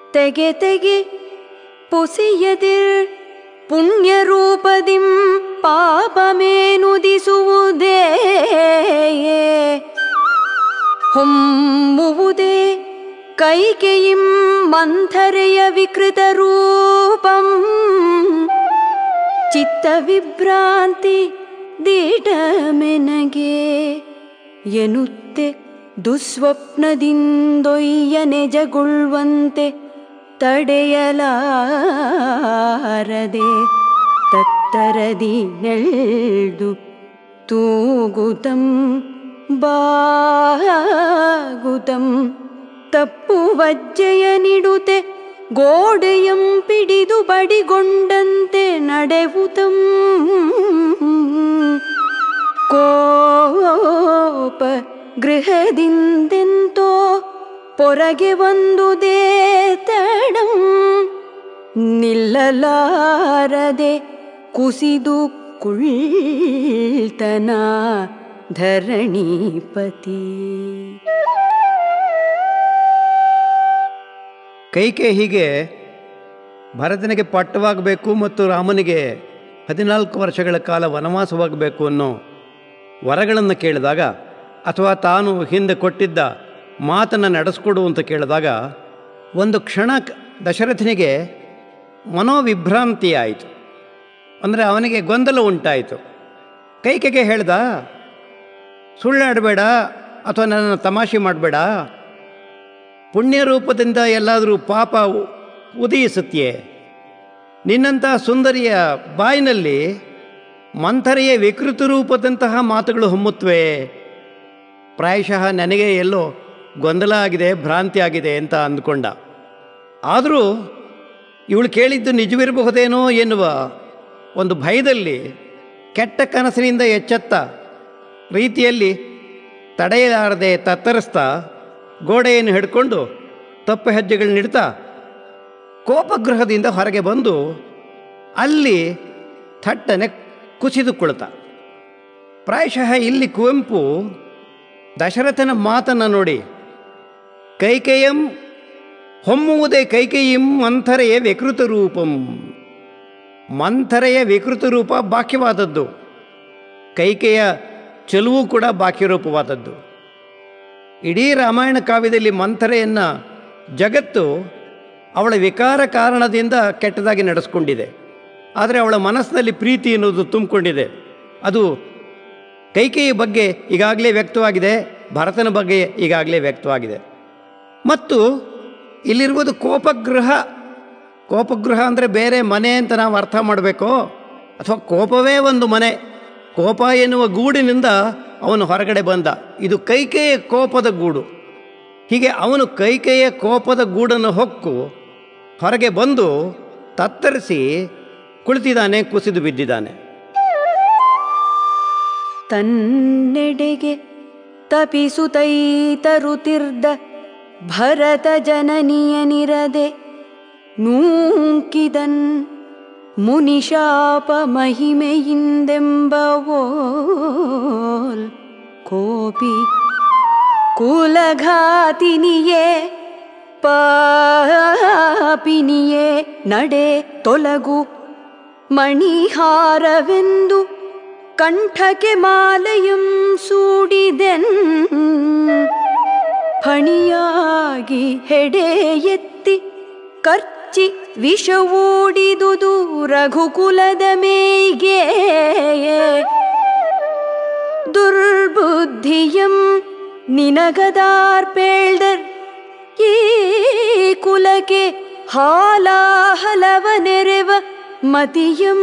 ತೆಗೆ ತೆಗೆ ಪೊಸೆಯದಿರ್ ಪುಣ್ಯರೂಪದಿಂ ಪಾಪಮೇನುದಿಸುವುದೇ ಹೊಮ್ಮುವುದೇ ಕೈಕೆಯಿಂ ಮಂಥರೆಯ ವಿಕೃತ ರೂಪಂ ಚಿತ್ತವಿಭ್ರಾಂತಿ ದಿಡಮೆನಗೆ ಎನ್ನುತ್ತೆ ದುಸ್ವಪ್ನದಿಂದೊಯ್ಯ ನಿಜಗೊಳ್ಳುವಂತೆ ತಡೆಯಲಾರದೆ ತತ್ತರದಿ ನೆಳ್ದು ತೂಗುತಂ ಬಾಗುತಂ ತಪ್ಪು ವಜ್ಜೆಯ ನಿಡುತೆ ಗೋಡೆಯಂ ಪಿಡಿದು ಬಡಿಗೊಂಡಂತೆ ನಡೆವುತಂ ಕೋಪ ಗೃಹದಿಂದೆಂತೋ ಪೊರಗೆ ಒಂದುದೇ ತಡಂ ನಿಲ್ಲಲಾರದೆ ಕುಸಿದು ಕುಳ್ತನ ಧರಣೀಪತಿ ಕೈಕೆ ಹೀಗೆ ಭರತನಿಗೆ ಪಟ್ಟವಾಗಬೇಕು ಮತ್ತು ರಾಮನಿಗೆ ಹದಿನಾಲ್ಕು ವರ್ಷಗಳ ಕಾಲ ವನವಾಸವಾಗಬೇಕು ಅನ್ನೋ ವರಗಳನ್ನು ಕೇಳಿದಾಗ ಅಥವಾ ತಾನು ಹಿಂದೆ ಕೊಟ್ಟಿದ್ದ ಮಾತನ್ನು ನಡೆಸ್ಕೊಡು ಅಂತ ಕೇಳಿದಾಗ ಒಂದು ಕ್ಷಣ ಕ- ದಶರಥನಿಗೆ ಮನೋವಿಭ್ರಾಂತಿ ಆಯಿತು ಅಂದರೆ ಅವನಿಗೆ ಗೊಂದಲ ಉಂಟಾಯಿತು ಕೈಕೆಗೆ ಹೇಳ್ದ ಸುಳ್ಳಾಡಬೇಡ ಅಥವಾ ನನ್ನನ್ನು ತಮಾಷೆ ಮಾಡಬೇಡ ಪುಣ್ಯ ರೂಪದಿಂದ ಎಲ್ಲಾದರೂ ಪಾಪ ಉ- ಉದಯಿಸುತ್ತೆಯೇ ನಿನ್ನಂಥ ಸುಂದರಿಯ ಬಾಯಿನಲ್ಲಿ ಮಂಥರೆಯ ವಿಕೃತ ರೂಪದಂತಹ ಮಾತುಗಳು ಹೊಮ್ಮುತ್ತವೆ ಪ್ರಾಯಶಃ ನನಗೆ ಎಲ್ಲೋ ಗೊಂದಲ ಆಗಿದೆ ಭ್ರಾಂತಿ ಆಗಿದೆ ಅಂತ ಅಂದ್ಕೊಂಡ ಆದರೂ ಇವಳು ಕೇಳಿದ್ದು ನಿಜವಿರಬಹುದೇನೋ ಎನ್ನುವ ಒಂದು ಭಯದಲ್ಲಿ ಕೆಟ್ಟ ಕನಸಿನಿಂದ ಎಚ್ಚೆತ್ತ ರೀತಿಯಲ್ಲಿ ತಡೆಯಲಾರದೆ ತತ್ತರಿಸ್ತಾ ಗೋಡೆಯನ್ನು ಹಿಡ್ಕೊಂಡು ತಪ್ಪು ಹೆಜ್ಜೆಗಳನ್ನಿಡ್ತಾ ಕೋಪಗೃಹದಿಂದ ಹೊರಗೆ ಬಂದು ಅಲ್ಲಿ ಥಟ್ಟನೆ ಕುಸಿದು ಕುಳಿತ ಪ್ರಾಯಶಃ ಇಲ್ಲಿ ಕುವೆಂಪು ದಶರಥನ ಮಾತನ್ನು ನೋಡಿ ಕೈಕೇಯಂ ಹೊಮ್ಮುವುದೇ ಕೈಕೇಯಿಂ ಮಂಥರೆಯ ವಿಕೃತ ರೂಪಂ ಮಂಥರೆಯ ವಿಕೃತ ರೂಪ ಬಾಕ್ಯವಾದದ್ದು ಕೈಕೆಯ ಚೆಲುವು ಕೂಡ ಬಾಕ್ಯರೂಪವಾದದ್ದು ಇಡೀ ರಾಮಾಯಣ ಕಾವ್ಯದಲ್ಲಿ ಮಂಥರೆಯನ್ನು ಜಗತ್ತು ಅವಳ ವಿಕಾರ ಕಾರಣದಿಂದ ಕೆಟ್ಟದಾಗಿ ನಡೆಸ್ಕೊಂಡಿದೆ ಆದರೆ ಅವಳ ಮನಸ್ಸಿನಲ್ಲಿ ಪ್ರೀತಿ ಎನ್ನುವುದು ತುಂಬಿಕೊಂಡಿದೆ ಅದು ಕೈಕೇಯಿ ಬಗ್ಗೆ ಈಗಾಗಲೇ ವ್ಯಕ್ತವಾಗಿದೆ ಭರತನ ಬಗ್ಗೆ ಈಗಾಗಲೇ ವ್ಯಕ್ತವಾಗಿದೆ ಮತ್ತು ಇಲ್ಲಿರುವುದು ಕೋಪಗೃಹ ಕೋಪಗೃಹ ಅಂದರೆ ಬೇರೆ ಮನೆ ಅಂತ ನಾವು ಅರ್ಥ ಮಾಡಬೇಕೋ ಅಥವಾ ಕೋಪವೇ ಒಂದು ಮನೆ ಕೋಪ ಎನ್ನುವ ಗೂಡಿನಿಂದ ಅವನು ಹೊರಗಡೆ ಬಂದ ಇದು ಕೈಕೇಯ ಕೋಪದ ಗೂಡು ಹೀಗೆ ಅವನು ಕೈಕೇಯ ಕೋಪದ ಗೂಡನ್ನು ಹೊಕ್ಕು ಹೊರಗೆ ಬಂದು ತತ್ತರಿಸಿ ಕುಳಿತಿದ್ದಾನೆ ಕುಸಿದು ಬಿದ್ದಿದ್ದಾನೆ ತನ್ನೆಡೆಗೆ ತಪಿಸುತ್ತೈತರುತಿರ್ದ ಭರತ ಜನನಿಯನಿರದೆ ನೂಕಿದನ್ ಮುನಿಶಾಪ ಮಹಿಮೆಯಿಂದೆಂಬವೋಲ್ ಕೋಪಿ ಕುಲಘಾತಿನಿಯೇ ಪಾಪಿನಿಯೇ ನಡೆ ತೊಲಗು ಮಣಿಹಾರವೆಂದು ಕಂಠಕ್ಕೆ ಮಾಲೆಯಂ ಸೂಡಿದೆನ್ ಫಣಿಯಾಗಿ ಹೆಡೆ ಎತ್ತಿ ಕರ್ಚಿ ವಿಷವೂಡಿದುದು ರಘುಕುಲದ ಮೇಗೆ ದುರ್ಬುದ್ಧಿಯಂ ನಿನಗದಾರ್ಪೇಳ್ದರ್ ಈ ಕುಲಕ್ಕೆ ಹಾಲಾಹಲವ ನೆರೆವ ಮತಿಯಂ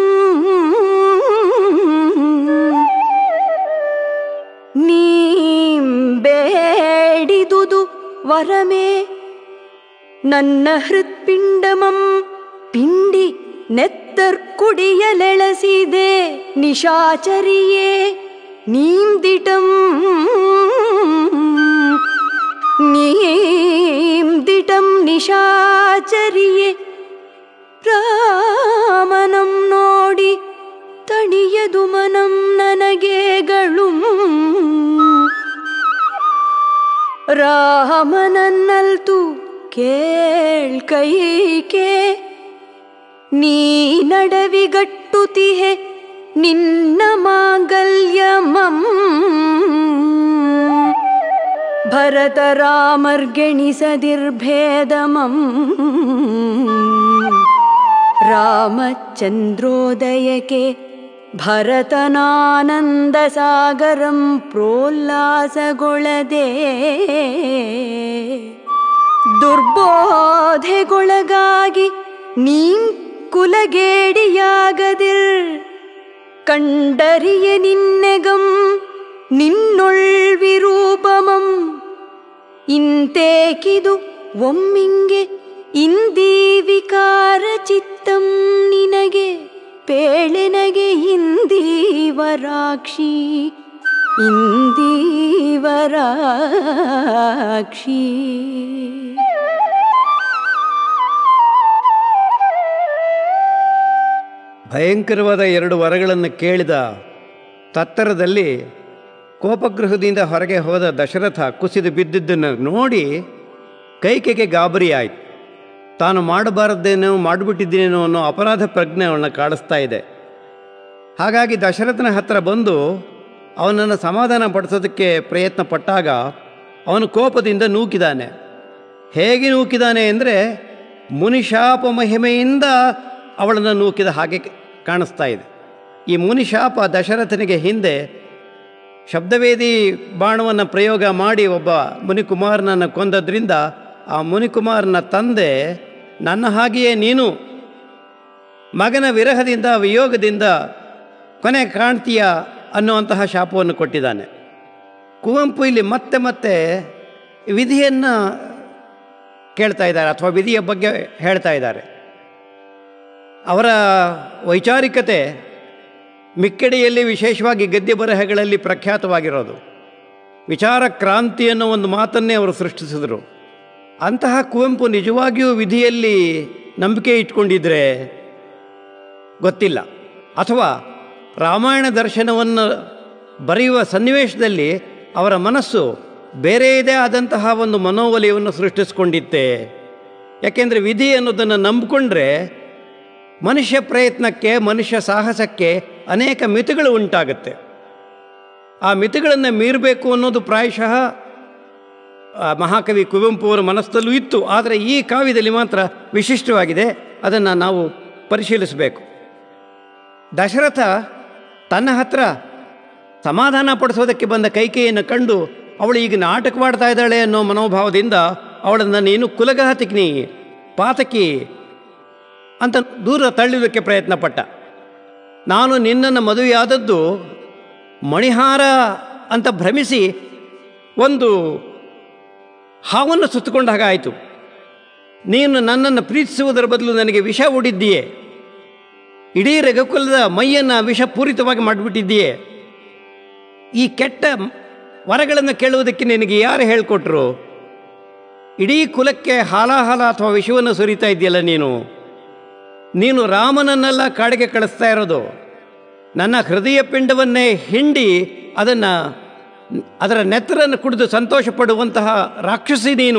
ನೀಂ ಬೇಡಿದುದು ವರಮೇ ನನ್ನ ಹೃತ್ಪಿಂಡಮಂ ಪಿಂಡಿ ನೆತ್ತರ್ಕುಡಿಯಲೆಳಸಿದೆ ನಿಶಾಚರಿಯೇ ನೀಂದಿಟಂ ನೀಂದಿಟಂ ನಿಶಾಚರಿಯೇ ರಾಮನಂ ನೋಡಿ ತಣಿಯದು ಮನಂ ನನಗೇಗಳು ರಾಮನನ್ನಲ್ತು ಕೇಳ್ ಕೈಕೆ ನೀ ನಡವಿಗಟ್ಟುತಿಹೆ ನಿನ್ನ ಮಾಂಗಲ್ಯಮಂ ಭರತ ರಾಮರ್ಗೆಣಿಸದಿರ್ಭೇದಮಂ ರಾಮಚಂದ್ರೋದಯಕ್ಕೆ ಭರತನಾನಂದ ಸಾಗರಂ ಪ್ರೋಲ್ಲಾಸಗೊಳ್ಳದೆ ದುರ್ಬೋಧೆಗೊಳಗಾಗಿ ನೀನ್ ಕುಲಗೇಡಿಯಾಗದಿರ್ ಕಂಡರಿಯ ನಿನ್ನೆಗಂ ನಿನ್ನೊಳ್ವಿರೂಪಮಂ ಇಂತೇಕಿದು ಒಮ್ಮಿಂಗೆ ಇಂದೀ ವಿಕಾರ ಚಿತ್ತಂ ನಿನಗೆ ಪೇಳೆನಗೆ ಇಂದೀವರಾಕ್ಷಿ ಇಂದೀವರಾಕ್ಷಿ ಭಯಂಕರವಾದ ಎರಡು ವರಗಳನ್ನು ಕೇಳಿದ ತತ್ತರದಲ್ಲಿ ಕೋಪಗೃಹದಿಂದ ಹೊರಗೆ ಹೋದ ದಶರಥ ಕುಸಿದು ಬಿದ್ದಿದ್ದನ್ನು ನೋಡಿ ಕೈಕೆಗೆ ಗಾಬರಿ ಆಯಿತು ತಾನು ಮಾಡಬಾರದ್ದೇನೋ ಮಾಡಿಬಿಟ್ಟಿದ್ದೇನೋ ಅನ್ನೋ ಅಪರಾಧ ಪ್ರಜ್ಞೆ ಅವಳನ್ನ ಕಾಡಿಸ್ತಾ ಇದೆ ಹಾಗಾಗಿ ದಶರಥನ ಹತ್ರ ಬಂದು ಅವನನ್ನು ಸಮಾಧಾನ ಪಡಿಸೋದಕ್ಕೆ ಪ್ರಯತ್ನ ಪಟ್ಟಾಗ ಅವನು ಕೋಪದಿಂದ ನೂಕಿದಾನೆ ಹೇಗೆ ನೂಕಿದಾನೆ ಅಂದರೆ ಮುನಿಶಾಪ ಮಹಿಮೆಯಿಂದ ಅವಳನ್ನು ನೂಕಿದ ಹಾಗೆ ಕಾಣಿಸ್ತಾ ಇದೆ ಈ ಮುನಿಶಾಪ ದಶರಥನಿಗೆ ಹಿಂದೆ ಶಬ್ದವೇದಿ ಬಾಣವನ್ನು ಪ್ರಯೋಗ ಮಾಡಿ ಒಬ್ಬ ಮುನಿಕುಮಾರನನ್ನು ಕೊಂದದ್ರಿಂದ ಆ ಮುನಿಕುಮಾರನ ತಂದೆ ನನ್ನ ಹಾಗೆಯೇ ನೀನು ಮಗನ ವಿರಹದಿಂದ ವಿಯೋಗದಿಂದ ಕೊನೆ ಕಾಣ್ತೀಯ ಅನ್ನುವಂತಹ ಶಾಪವನ್ನು ಕೊಟ್ಟಿದ್ದಾನೆ ಕುವೆಂಪು ಇಲ್ಲಿ ಮತ್ತೆ ಮತ್ತೆ ವಿಧಿಯನ್ನು ಕೇಳ್ತಾ ಇದ್ದಾರೆ ಅಥವಾ ವಿಧಿಯ ಬಗ್ಗೆ ಹೇಳ್ತಾ ಇದ್ದಾರೆ ಅವರ ವೈಚಾರಿಕತೆ ಮಿಕ್ಕಡಿಯಲ್ಲಿ ವಿಶೇಷವಾಗಿ ಗದ್ಯ ಬರಹಗಳಲ್ಲಿ ಪ್ರಖ್ಯಾತವಾಗಿರೋದು ವಿಚಾರ ಕ್ರಾಂತಿ ಅನ್ನೋ ಒಂದು ಮಾತನ್ನೇ ಅವರು ಸೃಷ್ಟಿಸಿದರು ಅಂತಹ ಕುವೆಂಪು ನಿಜವಾಗಿಯೂ ವಿಧಿಯಲ್ಲಿ ನಂಬಿಕೆ ಇಟ್ಕೊಂಡಿದ್ರೆ ಗೊತ್ತಿಲ್ಲ ಅಥವಾ ರಾಮಾಯಣ ದರ್ಶನವನ್ನು ಬರೆಯುವ ಸನ್ನಿವೇಶದಲ್ಲಿ ಅವರ ಮನಸ್ಸು ಬೇರೆಯದೇ ಆದಂತಹ ಒಂದು ಮನೋವಲಯವನ್ನು ಸೃಷ್ಟಿಸ್ಕೊಂಡಿತ್ತೆ ಯಾಕೆಂದರೆ ವಿಧಿ ಅನ್ನೋದನ್ನು ನಂಬಿಕೊಂಡ್ರೆ ಮನುಷ್ಯ ಪ್ರಯತ್ನಕ್ಕೆ ಮನುಷ್ಯ ಸಾಹಸಕ್ಕೆ ಅನೇಕ ಮಿತಿಗಳು ಉಂಟಾಗುತ್ತೆ ಆ ಮಿತಿಗಳನ್ನು ಮೀರಬೇಕು ಅನ್ನೋದು ಪ್ರಾಯಶಃ ಆ ಮಹಾಕವಿ ಕುವೆಂಪು ಅವರ ಮನಸ್ಸಲ್ಲೂ ಇತ್ತು ಆದರೆ ಈ ಕಾವ್ಯದಲ್ಲಿ ಮಾತ್ರ ವಿಶಿಷ್ಟವಾಗಿದೆ ಅದನ್ನು ನಾವು ಪರಿಶೀಲಿಸಬೇಕು ದಶರಥ ತನ್ನ ಹತ್ರ ಸಮಾಧಾನ ಪಡಿಸೋದಕ್ಕೆ ಬಂದ ಕೈಕೆಯನ್ನು ಕಂಡು ಅವಳು ಈಗ ನಾಟಕವಾಡ್ತಾ ಇದ್ದಾಳೆ ಅನ್ನೋ ಮನೋಭಾವದಿಂದ ಅವಳನ್ನು ನೀನು ಕುಲಘಾತಕಿನಿ ಪಾತಕಿ ಅಂತ ದೂರ ತಳ್ಳುವುದಕ್ಕೆ ಪ್ರಯತ್ನ ಪಟ್ಟ ನಾನು ನಿನ್ನನ್ನು ಮದುವೆಯಾದದ್ದು ಮಣಿಹಾರ ಅಂತ ಭ್ರಮಿಸಿ ಒಂದು ಹಾವನ್ನು ಸುತ್ತಕೊಂಡ ಹಾಗಾಯಿತು ನೀನು ನನ್ನನ್ನು ಪ್ರೀತಿಸುವುದರ ಬದಲು ನನಗೆ ವಿಷ ಉಡಿದ್ದೀಯೆ ಇಡೀ ರಘುಕುಲದ ಮೈಯನ್ನು ವಿಷಪೂರಿತವಾಗಿ ಮಾಡಿಬಿಟ್ಟಿದ್ದೀಯೆ ಈ ಕೆಟ್ಟ ವರಗಳನ್ನು ಕೇಳುವುದಕ್ಕೆ ನಿನಗೆ ಯಾರು ಹೇಳಿಕೊಟ್ರು ಇಡೀ ಕುಲಕ್ಕೆ ಹಾಲಾಹಲ ಅಥವಾ ವಿಷವನ್ನು ಸುರಿತಾ ಇದೆಯಲ್ಲ ನೀನು ನೀನು ರಾಮನನ್ನೆಲ್ಲ ಕಾಡಿಗೆ ಕಳಿಸ್ತಾ ಇರೋದು ನನ್ನ ಹೃದಯ ಪಿಂಡವನ್ನೇ ಹಿಂಡಿ ಅದನ್ನು ಅದರ ನೆತ್ತರನ್ನು ಕುಡಿದು ಸಂತೋಷ ಪಡುವಂತಹ ರಾಕ್ಷಸಿ ನೀನು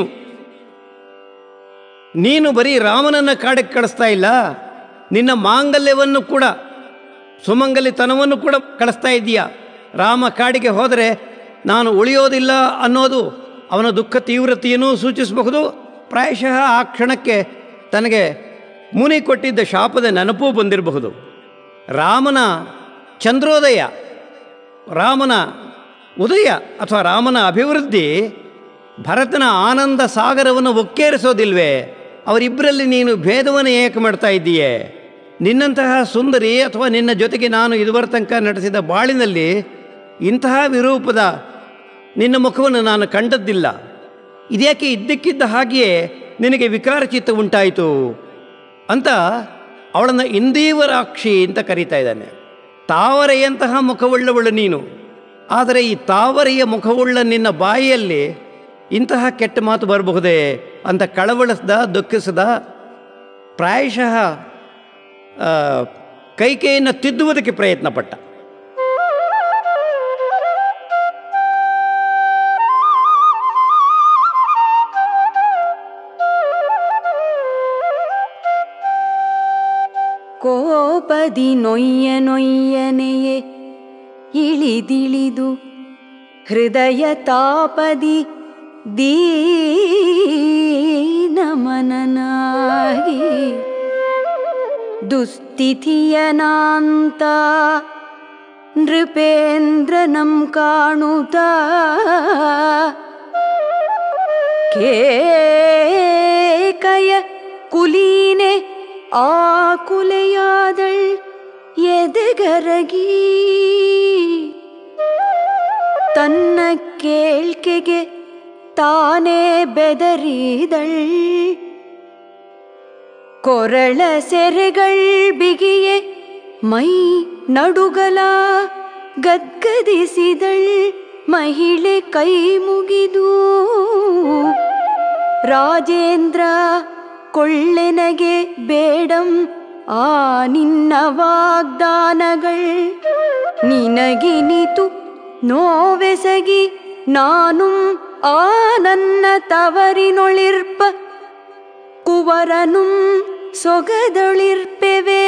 ನೀನು ಬರೀ ರಾಮನನ್ನು ಕಾಡಿಗೆ ಕಳಿಸ್ತಾ ಇಲ್ಲ ನಿನ್ನ ಮಾಂಗಲ್ಯವನ್ನು ಕೂಡ ಸುಮಂಗಲಿತನವನ್ನು ಕೂಡ ಕಳಿಸ್ತಾ ಇದ್ದೀಯ ರಾಮ ಕಾಡಿಗೆ ಹೋದರೆ ನಾನು ಉಳಿಯೋದಿಲ್ಲ ಅನ್ನೋದು ಅವನ ದುಃಖ ತೀವ್ರತೆಯನ್ನು ಸೂಚಿಸಬಹುದು ಪ್ರಾಯಶಃ ಆ ಕ್ಷಣಕ್ಕೆ ತನಗೆ ಮುನಿ ಕೊಟ್ಟಿದ್ದ ಶಾಪದ ನೆನಪೂ ಬಂದಿರಬಹುದು ರಾಮನ ಚಂದ್ರೋದಯ ರಾಮನ ಉದಯ ಅಥವಾ ರಾಮನ ಅಭಿವೃದ್ಧಿ ಭರತನ ಆನಂದ ಸಾಗರವನ್ನು ಒಕ್ಕೇರಿಸೋದಿಲ್ವೇ ಅವರಿಬ್ಬರಲ್ಲಿ ನೀನು ಭೇದವನ್ನು ಏಕೆ ಮಾಡ್ತಾ ಇದ್ದೀಯೆ ನಿನ್ನಂತಹ ಸುಂದರಿ ಅಥವಾ ನಿನ್ನ ಜೊತೆಗೆ ನಾನು ಇದುವರ ತನಕ ನಡೆಸಿದ ಬಾಳಿನಲ್ಲಿ ಇಂತಹ ವಿರೂಪದ ನಿನ್ನ ಮುಖವನ್ನು ನಾನು ಕಂಡದ್ದಿಲ್ಲ ಇದ್ಯಾಕೆ ಇದ್ದಕ್ಕಿದ್ದ ಹಾಗೆಯೇ ನಿನಗೆ ವಿಕಾರ ಚಿತ್ತ ಉಂಟಾಯಿತು ಅಂತ ಅವಳನ್ನು ಇಂದೀವರಾಕ್ಷಿ ಅಂತ ಕರೀತಾ ಇದ್ದಾನೆ ತಾವರೆಯಂತಹ ಮುಖವುಳ್ಳವಳು ನೀನು ಆದರೆ ಈ ತಾವರೆಯ ಮುಖವುಳ್ಳ ನಿನ್ನ ಬಾಯಿಯಲ್ಲಿ ಇಂತಹ ಕೆಟ್ಟ ಮಾತು ಬರಬಹುದೇ ಅಂತ ಕಳವಳಿಸ್ದ ದುಃಖಿಸದ ಪ್ರಾಯಶಃ ಆ, ಕೈಕೆಯನ್ನು ತಿದ್ದುವುದಕ್ಕೆ ಪ್ರಯತ್ನ ಪಟ್ಟ ಕೋಪದಿ ನೊಯ್ಯ ನೊಯ್ಯನೆಯೇ ಇಳಿದಿಳಿದು ಹೃದಯ ತಾಪದಿ ದೀನಮನನಾಗಿ ದುಸ್ಥಿತಿಯನಾಂತ ನೃಪೇಂದ್ರನಂ ಕಾಣುತ್ತ ಕೇಕಯ ಕುಲೀನೆ ಆಕುಲೆಯಾದಳ್ ಎದೆಗರಗಿ ತನ್ನ ಕೇಳ್ಕೆಗೆ ತಾನೇ ಬೆದರಿದಳ್ ಕೊರಳ ಸೆರೆಗಳ್ ಬಿಗಿಯೆ ಮೈ ನಡುಗಲ ಗದ್ಗದಿಸಿದಳ್ ಮಹಿಳೆ ಕೈ ಮುಗಿದು ರಾಜೇಂದ್ರ ಕೊಳ್ಳೆನಗೆ ಬೇಡಂ ಆ ನಿನ್ನ ವಾಗ್ದಾನಗಳ್ ನಿನಗಿನಿತು ನೋವೆಸಗಿ ನಾನು ಆ ನನ್ನ ತವರಿನೊಳಿರ್ಪ ಕುವರನುಂ ಸೊಗದೊಳಿರ್ಪೆವೇ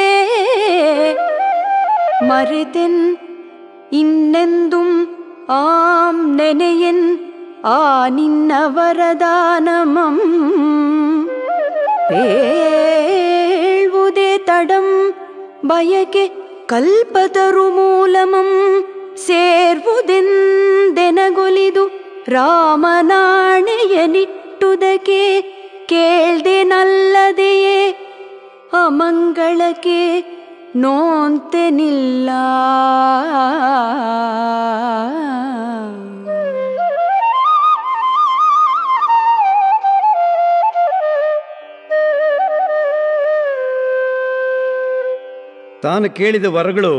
ಮರೆತೆನ್ ಇನ್ನೆಂದುಂ ಆಂ ನೆನೆಯೆನ್ ಆ ನಿನ್ನ ವರದಾನಮಂ ಪೇಳ್ವುದೇ ತಡಂ ಬಯಕೆ ಕಲ್ಪತರು ಮೂಲಮಂ ಸೇರ್ವುದೆಂದೆನಗೊಲಿದು ರಾಮನಾಣೆಯ ನಿಟ್ಟುದಕ್ಕೆ ಕೇಳ್ದೆನಲ್ಲದೆಯೇ ಅಮಂಗಳಕ್ಕೆ ನೋಂತೆನಿಲ್ಲ ತಾನು ಕೇಳಿದ ವರಗಳು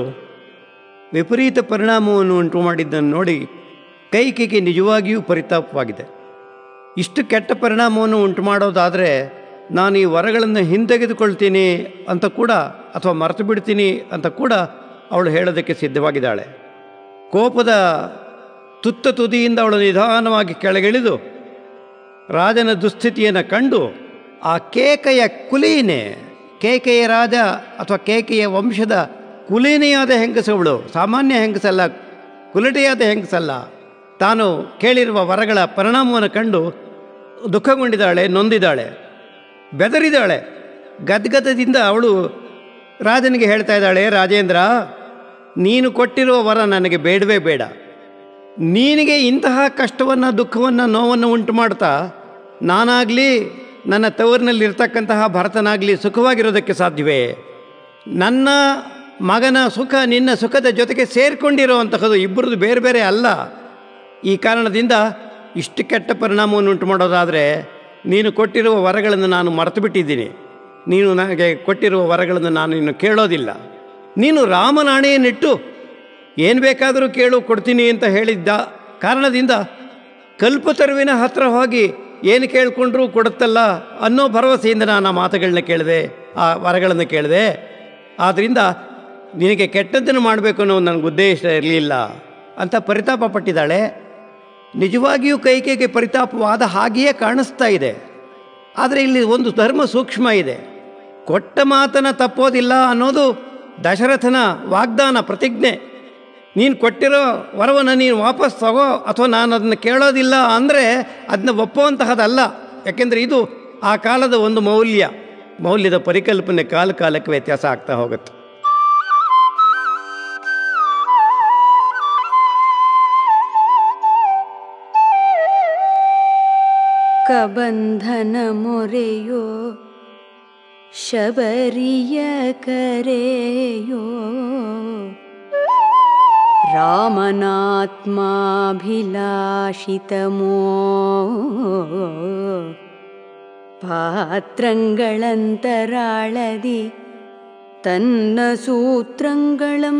ವಿಪರೀತ ಪರಿಣಾಮವನ್ನು ಉಂಟು ಮಾಡಿದ್ದನ್ನು ನೋಡಿ ಕೈಕೆಗೆ ನಿಜವಾಗಿಯೂ ಪರಿತಾಪವಾಗಿದೆ ಇಷ್ಟು ಕೆಟ್ಟ ಪರಿಣಾಮವನ್ನು ಉಂಟು ಮಾಡೋದಾದರೆ ನಾನು ಈ ವರಗಳನ್ನು ಹಿಂತೆಗೆದುಕೊಳ್ತೀನಿ ಅಂತ ಕೂಡ ಅಥವಾ ಮರೆತು ಬಿಡ್ತೀನಿ ಅಂತ ಕೂಡ ಅವಳು ಹೇಳೋದಕ್ಕೆ ಸಿದ್ಧವಾಗಿದ್ದಾಳೆ ಕೋಪದ ತುತ್ತ ತುದಿಯಿಂದ ಅವಳು ನಿಧಾನವಾಗಿ ಕೆಳಗಿಳಿದು ರಾಜನ ದುಸ್ಥಿತಿಯನ್ನು ಕಂಡು ಆ ಕೇಕೆಯ ಕುಲೀನೆ ಕೇಕೆಯ ರಾಜ ಅಥವಾ ಕೇಕೆಯ ವಂಶದ ಕುಲೀನೆಯಾದ ಹೆಂಗಸವಳು ಸಾಮಾನ್ಯ ಹೆಂಗಸಲ್ಲ ಕುಲಟೆಯಾದ ಹೆಂಗಸಲ್ಲ ತಾನು ಕೇಳಿರುವ ವರಗಳ ಪರಿಣಾಮವನ್ನು ಕಂಡು ದುಃಖಗೊಂಡಿದ್ದಾಳೆ ನೊಂದಿದ್ದಾಳೆ ಬೆದರಿದ್ದಾಳೆ ಗದ್ಗದದಿಂದ ಅವಳು ರಾಜನಿಗೆ ಹೇಳ್ತಾ ಇದ್ದಾಳೆ ರಾಜೇಂದ್ರ ನೀನು ಕೊಟ್ಟಿರುವ ವರ ನನಗೆ ಬೇಡವೇ ಬೇಡ ನೀನಿಗೆ ಇಂತಹ ಕಷ್ಟವನ್ನು ದುಃಖವನ್ನು ನೋವನ್ನು ಉಂಟು ಮಾಡ್ತಾ ನಾನಾಗಲಿ ನನ್ನ ತವರಿನಲ್ಲಿರ್ತಕ್ಕಂತಹ ಭರತನಾಗಲಿ ಸುಖವಾಗಿರೋದಕ್ಕೆ ಸಾಧ್ಯವೇ ನನ್ನ ಮಗನ ಸುಖ ನಿನ್ನ ಸುಖದ ಜೊತೆಗೆ ಸೇರಿಕೊಂಡಿರುವಂತಹದ್ದು ಇಬ್ಬರದು ಬೇರೆ ಬೇರೆ ಅಲ್ಲ ಈ ಕಾರಣದಿಂದ ಇಷ್ಟು ಕೆಟ್ಟ ಪರಿಣಾಮವನ್ನು ಉಂಟು ಮಾಡೋದಾದರೆ ನೀನು ಕೊಟ್ಟಿರುವ ವರಗಳನ್ನು ನಾನು ಮರೆತು ಬಿಟ್ಟಿದ್ದೀನಿ ನೀನು ನನಗೆ ಕೊಟ್ಟಿರುವ ವರಗಳನ್ನು ನಾನು ಇನ್ನು ಕೇಳೋದಿಲ್ಲ ನೀನು ರಾಮನಾಣೆಯನ್ನಿಟ್ಟು ಏನು ಬೇಕಾದರೂ ಕೇಳು ಕೊಡ್ತೀನಿ ಅಂತ ಹೇಳಿದ್ದ ಕಾರಣದಿಂದ ಕಲ್ಪತರುವಿನ ಹತ್ರ ಹೋಗಿ ಏನು ಕೇಳಿಕೊಂಡ್ರೂ ಕೊಡುತ್ತಲ್ಲ ಅನ್ನೋ ಭರವಸೆಯಿಂದ ನಾನು ಆ ಮಾತುಗಳನ್ನ ಕೇಳಿದೆ ಆ ವರಗಳನ್ನು ಕೇಳಿದೆ ಆದ್ದರಿಂದ ನಿನಗೆ ಕೆಟ್ಟದ್ದನ್ನು ಮಾಡಬೇಕು ಅನ್ನೋ ನನಗೆ ಉದ್ದೇಶ ಇರಲಿಲ್ಲ ಅಂತ ಪರಿತಾಪ ಪಟ್ಟಿದ್ದಾಳೆ ನಿಜವಾಗಿಯೂ ಕೈಕೆಗೆ ಪರಿತಾಪವಾದ ಹಾಗೆಯೇ ಕಾಣಿಸ್ತಾ ಇದೆ ಆದರೆ ಇಲ್ಲಿ ಒಂದು ಧರ್ಮ ಸೂಕ್ಷ್ಮ ಇದೆ ಕೊಟ್ಟ ಮಾತನ ತಪ್ಪೋದಿಲ್ಲ ಅನ್ನೋದು ದಶರಥನ ವಾಗ್ದಾನ ಪ್ರತಿಜ್ಞೆ ನೀನು ಕೊಟ್ಟಿರೋ ವರವನ್ನು ನೀನು ವಾಪಸ್ ತಗೋ ಅಥವಾ ನಾನು ಅದನ್ನು ಕೇಳೋದಿಲ್ಲ ಅಂದರೆ ಅದನ್ನ ಒಪ್ಪುವಂತಹದಲ್ಲ ಯಾಕೆಂದರೆ ಇದು ಆ ಕಾಲದ ಒಂದು ಮೌಲ್ಯ ಮೌಲ್ಯದ ಪರಿಕಲ್ಪನೆ ಕಾಲ ಕಾಲಕ್ಕೆ ವ್ಯತ್ಯಾಸ ಆಗ್ತಾ ಹೋಗುತ್ತೆ ಕಬಂಧನ ಮೊರೆಯೋ ಶಬರಿಯ ಕರೆಯೋ ರಾಮನಾತ್ಮಾಭಿಲಾಷಿತಮೋ പാത്രങ്ങളന്തരാളതി തന്ന സൂത്രങ്ങളും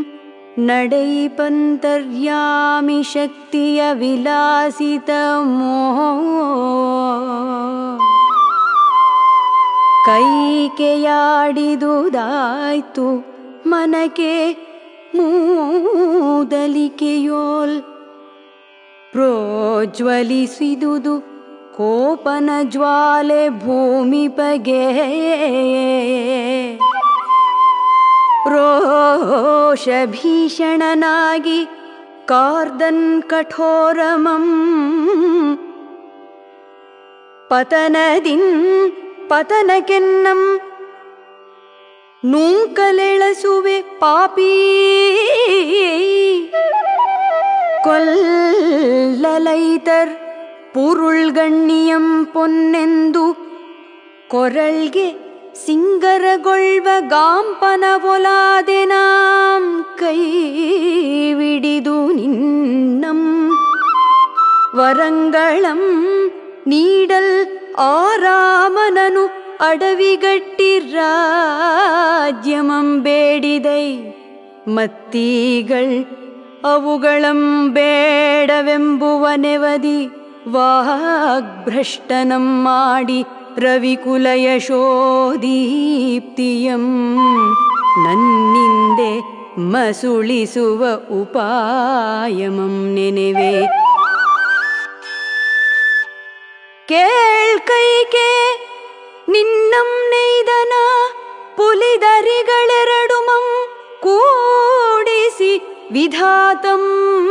നടൈപന്തര്യാമി ശക്തിയ വിലാസിതമോ ಕೈಕೆಯಾಡಿದುದಾಯ್ತು ಮನಕೆ ಮೂದಲಿಕೆಯೋಲ್ ಪ್ರೋಜ್ವಲಿಸಿದುದು ಕೋಪನ ಜ್ವಾಲೆ ಭೂಮಿ ಬಗೆ ರೋಷಭೀಷಣನಾಗಿ ಕಾರ್ದನ್ ಕಠೋರಮಂ ಪತನದಿನ್ ಪತನಕೆನ್ನಂ ನೂಂಕಲೆಳಸುವೆ ಪಾಪೀ കൊല്ലലൈതർ ಪುರುಳ್ಗಣ್ಣಿಯಂ ಪೊನ್ನೆಂದು ಕೊರಳ್ಗೆ ಸಿಂಗರಗೊಳ್ವ ಗಾಂಪನ ಒಲಾದೆನಾಂ ಕೈವಿಡಿದು ನಿನ್ನಂ ವರಂಗಳಂ ನೀಡಲ್ ಆರಾಮನನು ಅಡವಿಗಟ್ಟಿ ರಾಜ್ಯಮಂ ಬೇಡಿದೈ ಮತ್ತೀಗಳ್ ಅವುಗಳಂ ಬೇಡವೆಂಬುವ ನೆವದಿ ವಾಗ್ಭ್ರಷ್ಟನಂ ಮಾಡಿ ರವಿಕುಲಯಶೋದೀಪ್ತಿಯಂ ನನ್ನಿಂದೆ ಮಸುಳಿಸುವ ಉಪಾಯಮಂ ನೆನೆವೆ ಕೇಳ್ಕೈಕೆ ನಿನ್ನಂ ನೆಯ್ದನ ಪುಲಿದರಿಗಳೆರಡುಮಂ ಕೂಡಿಸಿ ವಿಧಾತಂ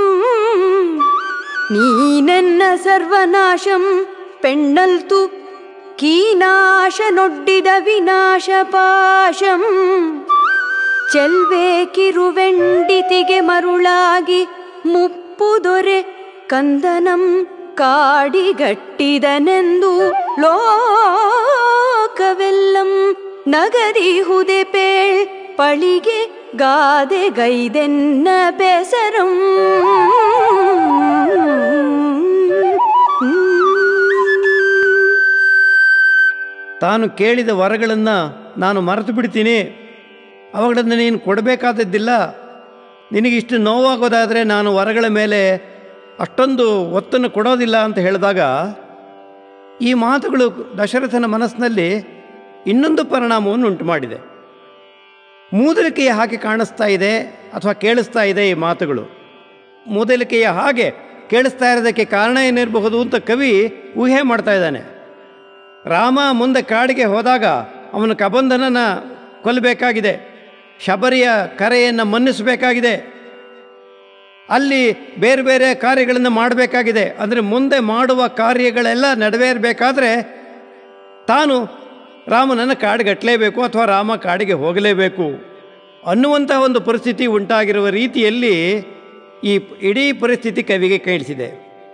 ನೀನೆನ್ನ ಸರ್ವನಾಶಂ ಪೆಣ್ಣಲ್ತು ಕೀನಾಶನೊಡ್ಡಿದ ವಿನಾಶ ಪಾಶಂ ಚೆಲ್ವೇಕಿರುವೆಂಡಿತಿಗೆ ಮರುಳಾಗಿ ಮುಪ್ಪು ದೊರೆ ಕಂದನಂ ಕಾಡಿಗಟ್ಟಿದನೆಂದು ಲೋಕವೆಲ್ಲಂ ನಗದಿಹುದೆ ಪೇಳ್ ಪಳಿಗೆ ಗಾದೆ ಗೈದೆನ್ನ ಬೆಸರಂ ತಾನು ಕೇಳಿದ ವರಗಳನ್ನು ನಾನು ಮರೆತು ಬಿಡ್ತೀನಿ ಅವುಗಳನ್ನು ನೀನು ಕೊಡಬೇಕಾದದ್ದಿಲ್ಲ ನಿನಗಿಷ್ಟು ನೋವಾಗೋದಾದರೆ ನಾನು ವರಗಳ ಮೇಲೆ ಅಷ್ಟೊಂದು ಒತ್ತನ್ನು ಕೊಡೋದಿಲ್ಲ ಅಂತ ಹೇಳಿದಾಗ ಈ ಮಾತುಗಳು ದಶರಥನ ಮನಸ್ಸಿನಲ್ಲಿ ಇನ್ನೊಂದು ಪರಿಣಾಮವನ್ನು ಉಂಟು ಮಾಡಿದೆ ಮೂದಲಿಕೆಯ ಹಾಗೆ ಕಾಣಿಸ್ತಾ ಇದೆ ಅಥವಾ ಕೇಳಿಸ್ತಾ ಇದೆ ಈ ಮಾತುಗಳು ಮೂದಲಿಕೆಯ ಹಾಗೆ ಕೇಳಿಸ್ತಾ ಇರೋದಕ್ಕೆ ಕಾರಣ ಏನಿರಬಹುದು ಅಂತ ಕವಿ ಊಹೆ ಮಾಡ್ತಾ ಇದ್ದಾನೆ ರಾಮ ಮುಂದೆ ಕಾಡಿಗೆ ಹೋದಾಗ ಅವನು ಕಬಂಧನನ ಕೊಲ್ಲಬೇಕಾಗಿದೆ ಶಬರಿಯ ಕರೆಯನ್ನು ಮನ್ನಿಸಬೇಕಾಗಿದೆ ಅಲ್ಲಿ ಬೇರೆ ಬೇರೆ ಕಾರ್ಯಗಳನ್ನು ಮಾಡಬೇಕಾಗಿದೆ ಅಂದರೆ ಮುಂದೆ ಮಾಡುವ ಕಾರ್ಯಗಳೆಲ್ಲ ನೆರವೇರಬೇಕಾದ್ರೆ ತಾನು ರಾಮನನ್ನು ಕಾಡಿಗಟ್ಟಲೇಬೇಕು ಅಥವಾ ರಾಮ ಕಾಡಿಗೆ ಹೋಗಲೇಬೇಕು ಅನ್ನುವಂತಹ ಒಂದು ಪರಿಸ್ಥಿತಿ ಉಂಟಾಗಿರುವ ರೀತಿಯಲ್ಲಿ ಈ ಇಡೀ ಪರಿಸ್ಥಿತಿ ಕವಿಗೆ ಕೇಳಿಸಿದೆ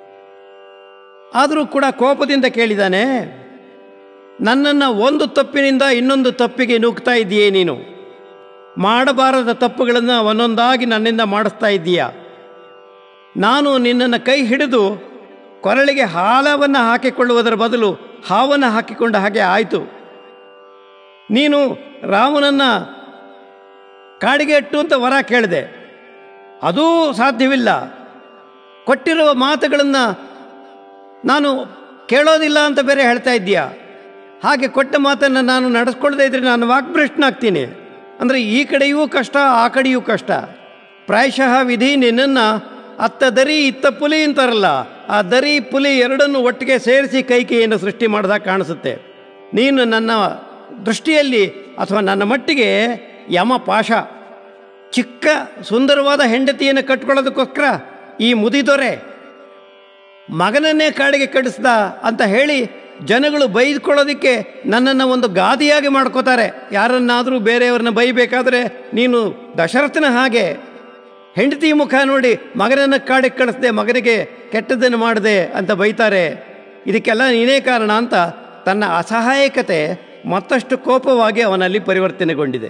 ಆದರೂ ಕೂಡ ಕೋಪದಿಂದ ಕೇಳಿದಾನೆ ನನ್ನನ್ನು ಒಂದು ತಪ್ಪಿನಿಂದ ಇನ್ನೊಂದು ತಪ್ಪಿಗೆ ನೂಗ್ತಾ ಇದ್ದೀಯೇ ನೀನು ಮಾಡಬಾರದ ತಪ್ಪುಗಳನ್ನು ಒಂದೊಂದಾಗಿ ನನ್ನಿಂದ ಮಾಡಿಸ್ತಾ ಇದ್ದೀಯಾ ನಾನು ನಿನ್ನನ್ನು ಕೈ ಹಿಡಿದು ಕೊರಳಿಗೆ ಹಾಲವನ್ನು ಹಾಕಿಕೊಳ್ಳುವುದರ ಬದಲು ಹಾವನ್ನು ಹಾಕಿಕೊಂಡ ಹಾಗೆ ಆಯಿತು ನೀನು ರಾಮನನ್ನು ಕಾಡಿಗೆ ಇಟ್ಟು ಅಂತ ವರ ಕೇಳಿದೆ ಅದೂ ಸಾಧ್ಯವಿಲ್ಲ ಕೊಟ್ಟಿರುವ ಮಾತುಗಳನ್ನು ನಾನು ಕೇಳೋದಿಲ್ಲ ಅಂತ ಬೇರೆ ಹೇಳ್ತಾ ಇದ್ದೀಯಾ ಹಾಗೆ ಕೊಟ್ಟ ಮಾತನ್ನು ನಾನು ನಡೆಸ್ಕೊಳ್ದೇ ಇದ್ರೆ ನಾನು ವಾಕ್ಭ್ರಷ್ಟನಾಗ್ತೀನಿ ಅಂದರೆ ಈ ಕಡೆಯೂ ಕಷ್ಟ ಆ ಕಡೆಯೂ ಕಷ್ಟ ಪ್ರಾಯಶಃ ವಿಧಿ ನಿನ್ನನ್ನು ಅತ್ತ ದರಿ ಇತ್ತ ಪುಲಿ ಅಂತಾರಲ್ಲ ಆ ದರಿ ಪುಲಿ ಎರಡನ್ನು ಒಟ್ಟಿಗೆ ಸೇರಿಸಿ ಕೈಕೆಯನ್ನು ಸೃಷ್ಟಿ ಮಾಡಿದಾಗ ಕಾಣಿಸುತ್ತೆ ನೀನು ನನ್ನ ದೃಷ್ಟಿಯಲ್ಲಿ ಅಥವಾ ನನ್ನ ಮಟ್ಟಿಗೆ ಯಮ ಪಾಶ ಚಿಕ್ಕ ಸುಂದರವಾದ ಹೆಂಡತಿಯನ್ನು ಕಟ್ಕೊಳ್ಳೋದಕ್ಕೋಸ್ಕರ ಈ ಮುದಿದೊರೆ ಮಗನನ್ನೇ ಕಾಡಿಗೆ ಕಡಿಸ್ದ ಅಂತ ಹೇಳಿ ಜನಗಳು ಬೈದ್ಕೊಳ್ಳೋದಕ್ಕೆ ನನ್ನನ್ನು ಒಂದು ಗಾದಿಯಾಗಿ ಮಾಡ್ಕೋತಾರೆ ಯಾರನ್ನಾದರೂ ಬೇರೆಯವ್ರನ್ನ ಬೈಬೇಕಾದ್ರೆ ನೀನು ದಶರಥನ ಹಾಗೆ ಹೆಂಡತಿ ಮುಖ ನೋಡಿ ಮಗನನ್ನು ಕಾಡಿಗೆ ಕಳಿಸ್ದೆ ಮಗನಿಗೆ ಕೆಟ್ಟದ್ದನ್ನು ಮಾಡಿದೆ ಅಂತ ಬೈತಾರೆ ಇದಕ್ಕೆಲ್ಲ ನೀನೇ ಕಾರಣ ಅಂತ ತನ್ನ ಅಸಹಾಯಕತೆ ಮತ್ತಷ್ಟು ಕೋಪವಾಗಿ ಅವನಲ್ಲಿ ಪರಿವರ್ತನೆಗೊಂಡಿದೆ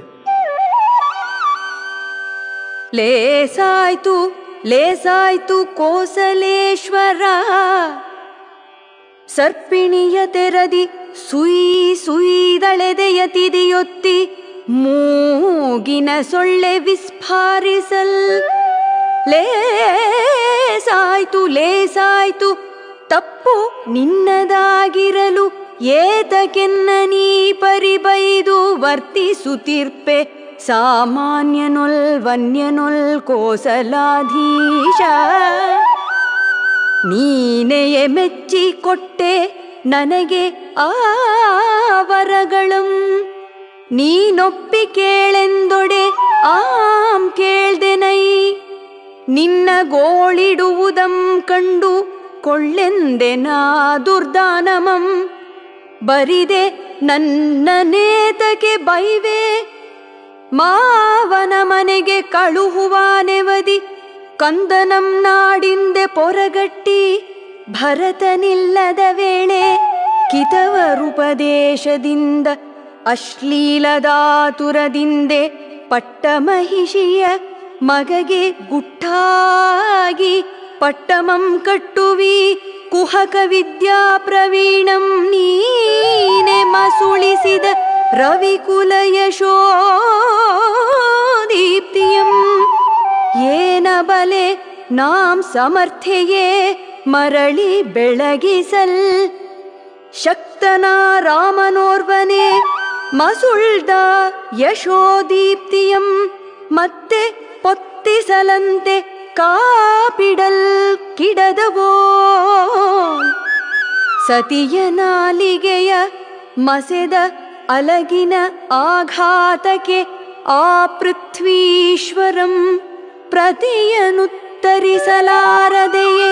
ಲೇಸಾಯ್ತು ಲೇಸಾಯ್ತು ಕೋಸಲೇಶ್ವರ ಸರ್ಪಿಣಿಯ ತೆರದಿ ಸುಯಿ ಸುಯಿದಳೆದೆಯತಿದಿಯೊತ್ತಿ ಮೂಗಿನ ಸೊಳ್ಳೆ ವಿಸ್ಫಾರಿಸಲ್ ಲೇಸಾಯ್ತು ಲೇಸಾಯ್ತು ತಪ್ಪು ನಿನ್ನದಾಗಿರಲು ಏತಕೆನ್ನ ನೀ ಪರಿಬೈದು ವರ್ತಿಸುತ್ತಿರ್ಪೆ ಸಾಮಾನ್ಯನೊಲ್ ವನ್ಯನೊಲ್ ಕೋಸಲಾಧೀಶ ನೀನೆಯೇ ಮೆಚ್ಚಿ ಕೊಟ್ಟೆ ನನಗೆ ಆ ವರಗಳಂ ನೀನೊಪ್ಪಿ ಕೇಳೆಂದೊಡೆ ಆಂ ಕೇಳ್ದೆನೈ ನಿನ್ನ ಗೋಳಿಡುವುದಂ ಕಂಡು ಕೊಳ್ಳೆಂದೆನಾ ದುರ್ದಾನಮಂ ಬರಿದೆ ನನ್ನ ನೇತಕ್ಕೆ ಬೈವೆ ಮಾವನ ಮನೆಗೆ ಕಳುಹುವಾನೆವದಿ ಕಂದನಂ ನಾಡಿಂದೆ ಪೊರಗಟ್ಟಿ ಭರತನಿಲ್ಲದ ವೇಳೆ ಕಿತವರುಪದೇಶದಿಂದ ಅಶ್ಲೀಲದಾತುರದಿಂದೆ ಪಟ್ಟಮಹಿಷಿಯ ಮಗಗೆ ಗುಟ್ಟಾಗಿ ಪಟ್ಟಮಂ ಕಟ್ಟುವಿ ಕುಹಕ ವಿದ್ಯಾ ಪ್ರವೀಣಂ ನೀನೆ ಮಸುಳಿಸಿದ ರವಿಕುಲ ಯಶೋ ದೀಪ್ತಿಯಂ ಏನ ಬಲೆ ನಾಂ ಸಮರ್ಥೆಯೇ ಮರಳಿ ಬೆಳಗಿಸಲ್ ಶಕ್ತನ ರಾಮನೋರ್ವನೆ ಮಸುಳ್ದ ಯಶೋದೀಪ್ತಿಯಂ ಮತ್ತೆ ಪೊತ್ತಿಸಲಂತೆ ಕಾಪಿಡಲ್ ಕಿಡದವೋ ಸತಿಯ ನಾಲಿಗೆಯ ಮಸೆದ ಅಲಗಿನ ಆಘಾತಕ್ಕೆ ಆ ಪೃಥ್ವೀಶ್ವರಂ ಪ್ರತಿಯನುತ್ತರಿಸಲಾರದೆಯೇ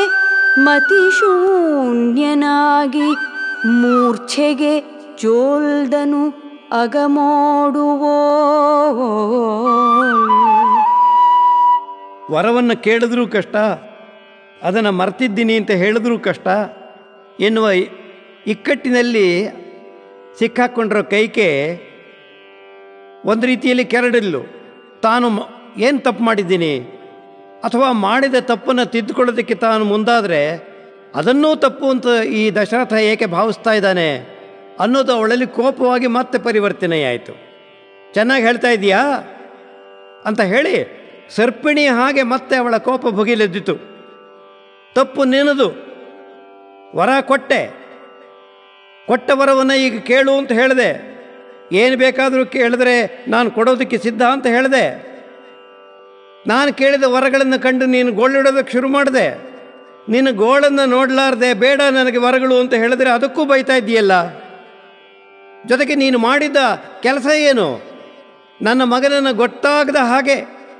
ಮತಿಶೂನ್ಯನಾಗಿ ಮೂರ್ಛೆಗೆ ಚೋಲ್ದನು ಅಗಮೋಡುವೋ ವರವನ್ನು ಕೇಳಿದ್ರೂ ಕಷ್ಟ ಅದನ್ನು ಮರ್ತಿದ್ದೀನಿ ಅಂತ ಹೇಳಿದ್ರೂ ಕಷ್ಟ ಎನ್ನುವ ಇ- ಇಕ್ಕಟ್ಟಿನಲ್ಲಿ ಸಿಕ್ಕಾಕ್ಕೊಂಡಿರೋ ಕೈಕೆ ಒಂದು ರೀತಿಯಲ್ಲಿ ಕೆರಡಿಲ್ಲು ತಾನು ಏನು ತಪ್ಪು ಮಾಡಿದ್ದೀನಿ ಅಥವಾ ಮಾಡಿದ ತಪ್ಪನ್ನು ತಿದ್ದುಕೊಳ್ಳೋದಕ್ಕೆ ತಾನು ಮುಂದಾದರೆ ಅದನ್ನೂ ತಪ್ಪು ಅಂತ ಈ ದಶರಥ ಏಕೆ ಭಾವಿಸ್ತಾ ಇದ್ದಾನೆ ಅನ್ನೋದು ಅವಳಲ್ಲಿ ಕೋಪವಾಗಿ ಮತ್ತೆ ಪರಿವರ್ತನೆಯಾಯಿತು ಚೆನ್ನಾಗಿ ಹೇಳ್ತಾ ಇದೀಯಾ ಅಂತ ಹೇಳಿ ಸರ್ಪಿಣಿ ಹಾಗೆ ಮತ್ತೆ ಅವಳ ಕೋಪ ಭುಗಿಲೆದ್ದಿತು ತಪ್ಪು ನಿನ್ನದು ವರ ಕೊಟ್ಟೆ ಕೊಟ್ಟ ವರವನ್ನು ಈಗ ಕೇಳು ಅಂತ ಹೇಳಿದೆ ಏನು ಬೇಕಾದರೂ ಕೇಳಿದ್ರೆ ನಾನು ಕೊಡೋದಕ್ಕೆ ಸಿದ್ಧ ಅಂತ ಹೇಳಿದೆ ನಾನು ಕೇಳಿದ ವರಗಳನ್ನು ಕಂಡು ನೀನು ಗೋಳಿಡೋದಕ್ಕೆ ಶುರು ಮಾಡಿದೆ ನಿನ್ನ ಗೋಳನ್ನು ನೋಡಲಾರ್ದೆ ಬೇಡ ನನಗೆ ವರಗಳು ಅಂತ ಹೇಳಿದ್ರೆ ಅದಕ್ಕೂ ಬೈತಾ ಇದ್ದೀಯಲ್ಲ ಜೊತೆಗೆ ನೀನು ಮಾಡಿದ್ದ ಕೆಲಸ ಏನು ನನ್ನ ಮಗನನ್ನು ಗೊತ್ತಾಗದ ಹಾಗೆ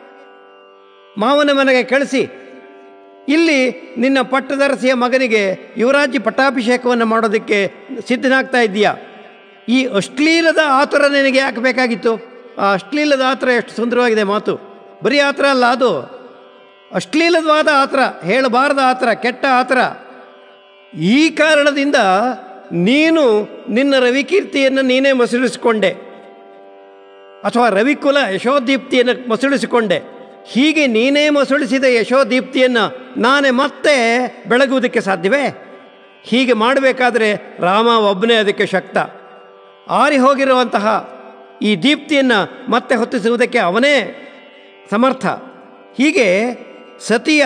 ಮಾವನ ಮನೆಗೆ ಕಳಿಸಿ ಇಲ್ಲಿ ನಿನ್ನ ಪಟ್ಟದರಸಿಯ ಮಗನಿಗೆ ಯುವರಾಜ್ಯ ಪಟ್ಟಾಭಿಷೇಕವನ್ನು ಮಾಡೋದಕ್ಕೆ ಸಿದ್ಧನಾಗ್ತಾ ಇದ್ದೀಯಾ ಈ ಅಶ್ಲೀಲದ ಆತುರ ನಿನಗೆ ಯಾಕೆ ಬೇಕಾಗಿತ್ತು ಆ ಅಶ್ಲೀಲದ ಆತರ ಎಷ್ಟು ಸುಂದರವಾಗಿದೆ ಮಾತು ಬರೀ ಆತರ ಅಲ್ಲ ಅದು ಅಶ್ಲೀಲವಾದ ಆತರ ಹೇಳಬಾರದ ಆತರ ಕೆಟ್ಟ ಆತರ ಈ ಕಾರಣದಿಂದ ನೀನು ನಿನ್ನ ರವಿಕೀರ್ತಿಯನ್ನು ನೀನೇ ಮಸುಳಿಸಿಕೊಂಡೆ ಅಥವಾ ರವಿಕುಲ ಯಶೋದೀಪ್ತಿಯನ್ನು ಮಸುಳಿಸಿಕೊಂಡೆ ಹೀಗೆ ನೀನೇ ಮಸುಳಿಸಿದ ಯಶೋದೀಪ್ತಿಯನ್ನು ನಾನೇ ಮತ್ತೆ ಬೆಳಗುವುದಕ್ಕೆ ಸಾಧ್ಯವೇ ಹೀಗೆ ಮಾಡಬೇಕಾದ್ರೆ ರಾಮ ಒಬ್ಬನೇ ಅದಕ್ಕೆ ಶಕ್ತ ಆರಿ ಹೋಗಿರುವಂತಹ ಈ ದೀಪ್ತಿಯನ್ನು ಮತ್ತೆ ಹೊತ್ತಿಸುವುದಕ್ಕೆ ಅವನೇ ಸಮರ್ಥ ಹೀಗೆ ಸತಿಯ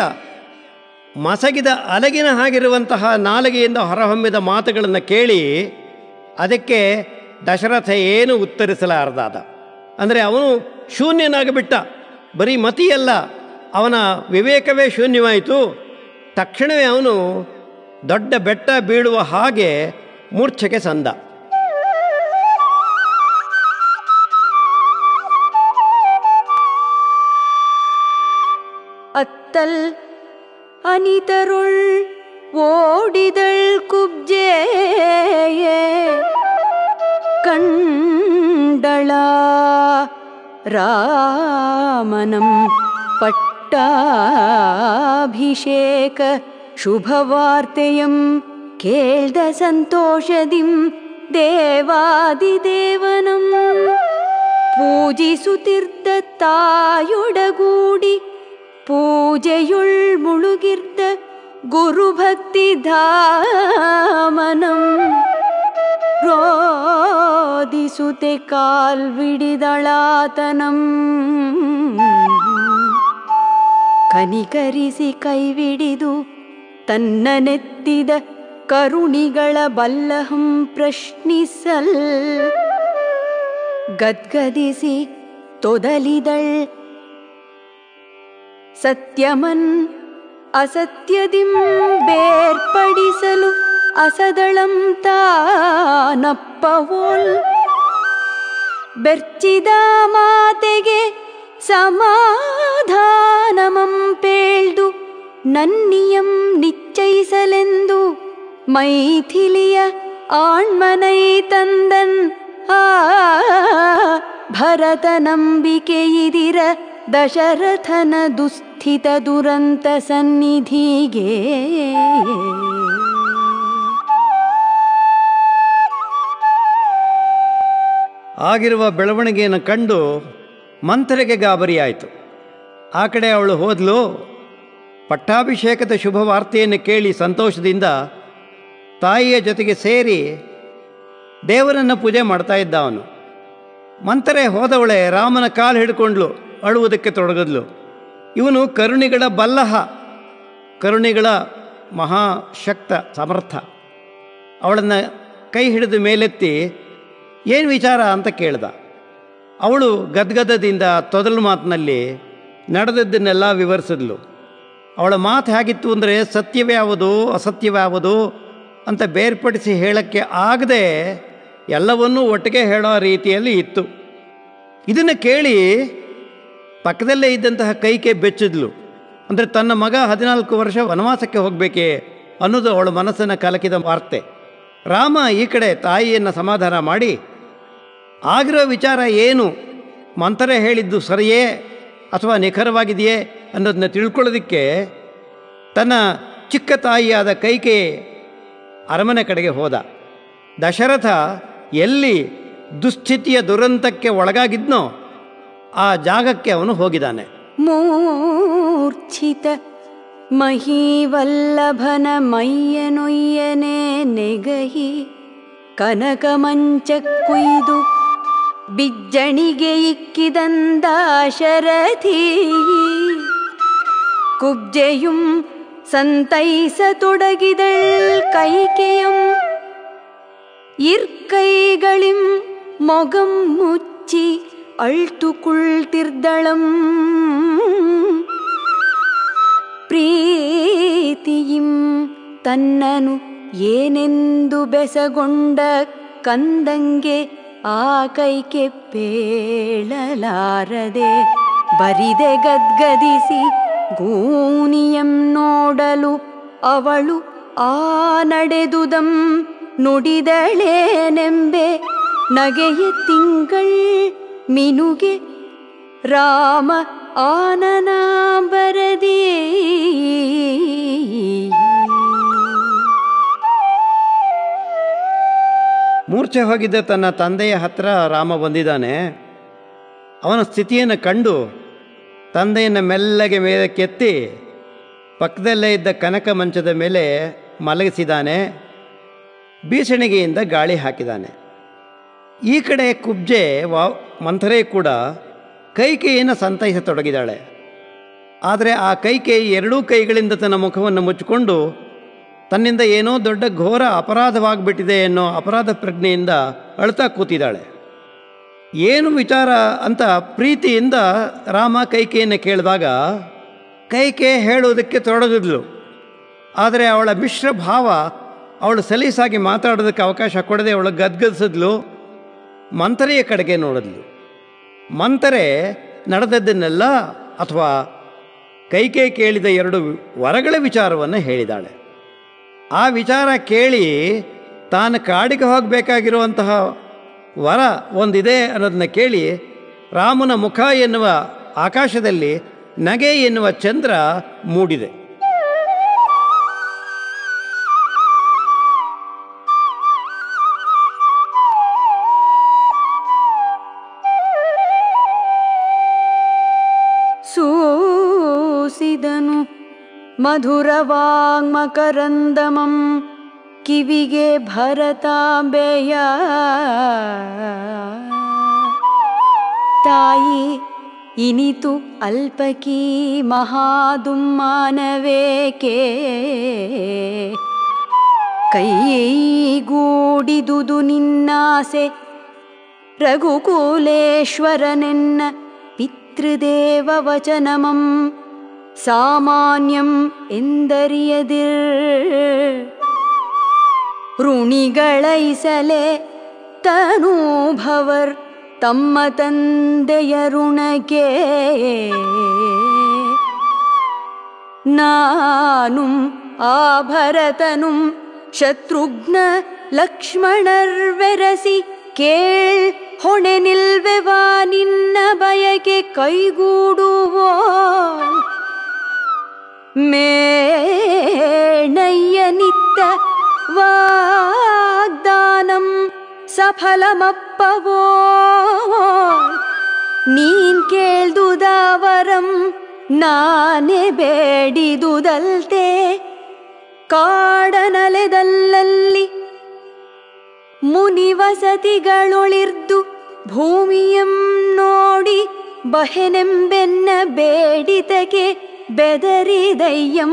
ಮಸಗಿದ ಅಲಗಿನ ಹಾಗಿರುವಂತಹ ನಾಲಿಗೆಯಿಂದ ಹೊರಹೊಮ್ಮಿದ ಮಾತುಗಳನ್ನು ಕೇಳಿ ಅದಕ್ಕೆ ದಶರಥ ಏನು ಉತ್ತರಿಸಲಾರದಾದ ಅಂದರೆ ಅವನು ಶೂನ್ಯನಾಗಿಬಿಟ್ಟ ಬರೀ ಮತಿಯಲ್ಲ ಅವನ ವಿವೇಕವೇ ಶೂನ್ಯವಾಯಿತು ತಕ್ಷಣವೇ ಅವನು ದೊಡ್ಡ ಬೆಟ್ಟ ಬೀಳುವ ಹಾಗೆ ಮೂರ್ಛೆಗೆ ಸಂದ அத்தல் அனிதருள் ஓடிதழ் குப்ஜேயே கண்டளா ராமனம் ಪಟ್ಟಾಭಿಷೇಕ ಶುಭವಾರ್ತೆಯಂ ಕೇಳ್ದ ಸಂತೋಷದಿಂ ದೇವಾದಿದೇವನಂ പൂജിസുതിർത്ത തായൊടകൂടി പൂജയുൾ മുളുകിർത്ത ഗുരുഭക്തി ധാമനം രോദിസുതെ കാൽ വിടിതളാതനം ಕನಿಕರಿಸಿ ಕೈವಿಡಿದು ತನ್ನ ನೆತ್ತಿದ ಕರುಣಿಗಳ ಬಲ್ಲಹಂ ಪ್ರಶ್ನಿಸಲ್ ಗದ್ಗದಿಸಿ ತೊದಲಿದಳ್ ಸತ್ಯಮನ್ ಅಸತ್ಯದಿಂ ಬೇರ್ಪಡಿಸಲು ಅಸದಳಂ ತಾನಪ್ಪವೋಲ್ ಬೆರ್ಚಿದ ಮಾತೆಗೆ ಸಮಾಧಾನಮಂ ಪೇಳ್ದು ನನ್ನಿಯಂ ನಿಶ್ಚಯಿಸಲೆಂದು ಮೈಥಿಲಿಯ ಆಣ್ಮನೈ ತಂದನ್ ಆ ಭರತ ನಂಬಿಕೆ ಇದಿರ ದಶರಥನ ದುಸ್ಥಿತ ದುರಂತ ಸನ್ನಿಧಿಗೆ ಆಗಿರುವ ಬೆಳವಣಿಗೆಯನ್ನು ಕಂಡು ಮಂಥರೆಗೆ ಗಾಬರಿಯಾಯಿತು ಆ ಕಡೆ ಅವಳು ಹೋದ್ಲು ಪಟ್ಟಾಭಿಷೇಕದ ಶುಭ ವಾರ್ತೆಯನ್ನು ಕೇಳಿ ಸಂತೋಷದಿಂದ ತಾಯಿಯ ಜೊತೆಗೆ ಸೇರಿ ದೇವರನ್ನು ಪೂಜೆ ಮಾಡ್ತಾ ಇದ್ದ ಅವನು ಮಂಥರೆ ಹೋದವಳೆ ರಾಮನ ಕಾಲು ಹಿಡ್ಕೊಂಡ್ಲು ಅಳುವುದಕ್ಕೆ ತೊಡಗದ್ಲು ಇವನು ಕರುಣಿಗಳ ಬಲ್ಲಹ ಕರುಣಿಗಳ ಮಹಾಶಕ್ತ ಸಮರ್ಥ ಅವಳನ್ನು ಕೈ ಹಿಡಿದು ಮೇಲೆತ್ತಿ ಏನು ವಿಚಾರ ಅಂತ ಕೇಳ್ದ ಅವಳು ಗದ್ಗದದಿಂದ ತೊದಲು ಮಾತಿನಲ್ಲಿ ನಡೆದದ್ದನ್ನೆಲ್ಲ ವಿವರಿಸಿದ್ಲು ಅವಳ ಮಾತು ಹೇಗಿತ್ತು ಅಂದರೆ ಸತ್ಯವ್ಯಾವುದು ಅಸತ್ಯವ್ಯಾವುದು ಅಂತ ಬೇರ್ಪಡಿಸಿ ಹೇಳಕ್ಕೆ ಆಗದೆ ಎಲ್ಲವನ್ನೂ ಒಟ್ಟಿಗೆ ಹೇಳೋ ರೀತಿಯಲ್ಲಿ ಇತ್ತು ಇದನ್ನು ಕೇಳಿ ಪಕ್ಕದಲ್ಲೇ ಇದ್ದಂತಹ ಕೈಕೆ ಬೆಚ್ಚಿದ್ಲು ಅಂದರೆ ತನ್ನ ಮಗ ಹದಿನಾಲ್ಕು ವರ್ಷ ವನವಾಸಕ್ಕೆ ಹೋಗಬೇಕೇ ಅನ್ನೋದು ಅವಳ ಮನಸ್ಸನ್ನು ಕಲಕಿದ ವಾರ್ತೆ ರಾಮ ಈ ಕಡೆ ತಾಯಿಯನ್ನು ಸಮಾಧಾನ ಮಾಡಿ ಆಗಿರೋ ವಿಚಾರ ಏನು ಮಂತರ ಹೇಳಿದ್ದು ಸರಿಯೇ ಅಥವಾ ನಿಖರವಾಗಿದೆಯೇ ಅನ್ನೋದನ್ನ ತಿಳ್ಕೊಳ್ಳೋದಕ್ಕೆ ತನ್ನ ಚಿಕ್ಕ ತಾಯಿಯಾದ ಕೈಕೆ ಅರಮನೆ ಕಡೆಗೆ ಹೋದ ದಶರಥ ಎಲ್ಲಿ ದುಸ್ಥಿತಿಯ ದುರಂತಕ್ಕೆ ಒಳಗಾಗಿದ್ನೋ ಆ ಜಾಗಕ್ಕೆ ಅವನು ಹೋಗಿದ್ದಾನೆ ಮೂರ್ಛಿತ ಮಹೀವಲ್ಲಭನ ಮಯ್ಯನೊಯ್ಯನೆ ನೆಗಹಿ ಕನಕ ಮಂಚ ಕುಯ್ದು ಬಿಜ್ಜಣಿಗೆ ಇಕ್ಕಿದಂದಾಶರಥಿ ಕುಬ್ಜೆಯುಂ ಸಂತೈಸ ತೊಡಗಿದಳ್ ಕೈಕೆಯಂ இற்கைகளிம் மொகம் முச்சி அழ்த்து குள்திர்தளம் ಪ್ರೀತಿಯಿಂ ತನ್ನನು ಏನೆಂದು ಬೆಸಗೊಂಡ ಕಂದಂಗೆ ಆ ಕೈಕೆ ಪೇಳಲಾರದೆ ಬರಿದೆ ಗದ್ಗದಿಸಿ ಗೂನಿಯಂ ನೋಡಲು ಅವಳು ಆ ನಡೆದುದಂ ನುಡಿದಳೇನೆಂಬೆ ನಗೆಯ ತಿಂಗಳ್ ಮಿನುಗೆ ರಾಮ ಆನನ ಬರದಿ ಮೂರ್ಛೆ ಹೋಗಿದ್ದ ತನ್ನ ತಂದೆಯ ಹತ್ರ ರಾಮ ಬಂದಿದ್ದಾನೆ ಅವನ ಸ್ಥಿತಿಯನ್ನು ಕಂಡು ತಂದೆಯನ್ನು ಮೆಲ್ಲಗೆ ಮೇಲಕ್ಕೆತ್ತಿ ಪಕ್ಕದಲ್ಲೇ ಇದ್ದ ಕನಕ ಮಂಚದ ಮೇಲೆ ಮಲಗಿಸಿದ್ದಾನೆ ಬೀಸಣಿಗೆಯಿಂದ ಗಾಳಿ ಹಾಕಿದ್ದಾನೆ ಈ ಕಡೆ ಕುಬ್ಜೆ ವಾ ಮಂಥರೆ ಕೂಡ ಕೈಕೇಯನ್ನು ಸಂತೈಸತೊಡಗಿದ್ದಾಳೆ ಆದರೆ ಆ ಕೈಕೆ ಎರಡೂ ಕೈಗಳಿಂದ ತನ್ನ ಮುಖವನ್ನು ಮುಚ್ಚಿಕೊಂಡು ತನ್ನಿಂದ ಏನೋ ದೊಡ್ಡ ಘೋರ ಅಪರಾಧವಾಗಿಬಿಟ್ಟಿದೆ ಅನ್ನೋ ಅಪರಾಧ ಪ್ರಜ್ಞೆಯಿಂದ ಅಳ್ತಾ ಕೂತಿದ್ದಾಳೆ ಏನು ವಿಚಾರ ಅಂತ ಪ್ರೀತಿಯಿಂದ ರಾಮ ಕೈಕೆಯನ್ನು ಕೇಳಿದಾಗ ಕೈಕೆ ಹೇಳುವುದಕ್ಕೆ ತೊಡಗಿದ್ಲು ಆದರೆ ಅವಳ ಮಿಶ್ರ ಭಾವ ಅವಳು ಸಲೀಸಾಗಿ ಮಾತಾಡೋದಕ್ಕೆ ಅವಕಾಶ ಕೊಡದೆ ಅವಳು ಗದ್ಗದಿಸಿದ್ಲು ಮಂಥರೆಯ ಕಡೆಗೆ ನೋಡಿದ್ಲು ಮಂಥರೆ ನಡೆದದ್ದನ್ನೆಲ್ಲ ಅಥವಾ ಕೈಕೆ ಕೇಳಿದ ಎರಡು ವರಗಳ ವಿಚಾರವನ್ನು ಹೇಳಿದಾಳೆ ಆ ವಿಚಾರ ಕೇಳಿ ತಾನು ಕಾಡಿಗೆ ಹೋಗಬೇಕಾಗಿರುವಂತಹ ವರ ಒಂದಿದೆ ಅನ್ನೋದನ್ನ ಕೇಳಿ ರಾಮನ ಮುಖ ಎನ್ನುವ ಆಕಾಶದಲ್ಲಿ ನಗೆ ಎನ್ನುವ ಚಂದ್ರ ಮೂಡಿದೆ ಸೂಸಿದನು ಮಧುರವಾಂಗ್ಮಕರಂದಮಂ ಕಿವಿಗೆ ಭರತಾಂಬೆಯ ತಾಯಿ ಇನಿತು ಅಲ್ಪಕೀ ಮಹಾದುಮ್ಮಾನವೇಕೆ ಕೈಗೂಡಿದುದು ನಿನ್ನಾಸೆ ರಘುಕುಲೇಶ್ವರನೆನ್ನ ಪಿತೃದೇವ ವಚನಮಂ ಸಾಮಾನ್ಯಂ ಎಂದರಿಯದಿರ್ ಋಣಿಗಳೈಸಲೆ ತನೂಭವರ್ ತಮ್ಮ ತಂದೆಯ ಋಣಕ್ಕೆ നാനും ആഭരതനും ശത്രുഘ്ന ലക്ഷ്മണർ വെരസി കേൾ ಹೊಣೆ ನಿಲ್ವೆವಾ ನಿನ್ನ ಬಯಕೆ ಕೈಗೂಡುವೋ ಮೇಣಯ್ಯನಿತ್ತ ವಾಗ್ದಾನಂ ಸಫಲಮಪ್ಪವೋ ನೀನ್ ಕೇಳ್ದುದವರಂ ನಾನೇ ಬೇಡಿದುದಲ್ತೆ ಕಾಡನಲೆದಲ್ಲಲ್ಲಿ ಮುನಿವಸತಿಗಳೊಳಿರ್ದು ಭೂಮಿಯಂ ನೋಡಿ ಬಹೆನೆಂಬೆನ್ನ ಬೇಡಿತಗೆ ಬೆದರಿದಯ್ಯಂ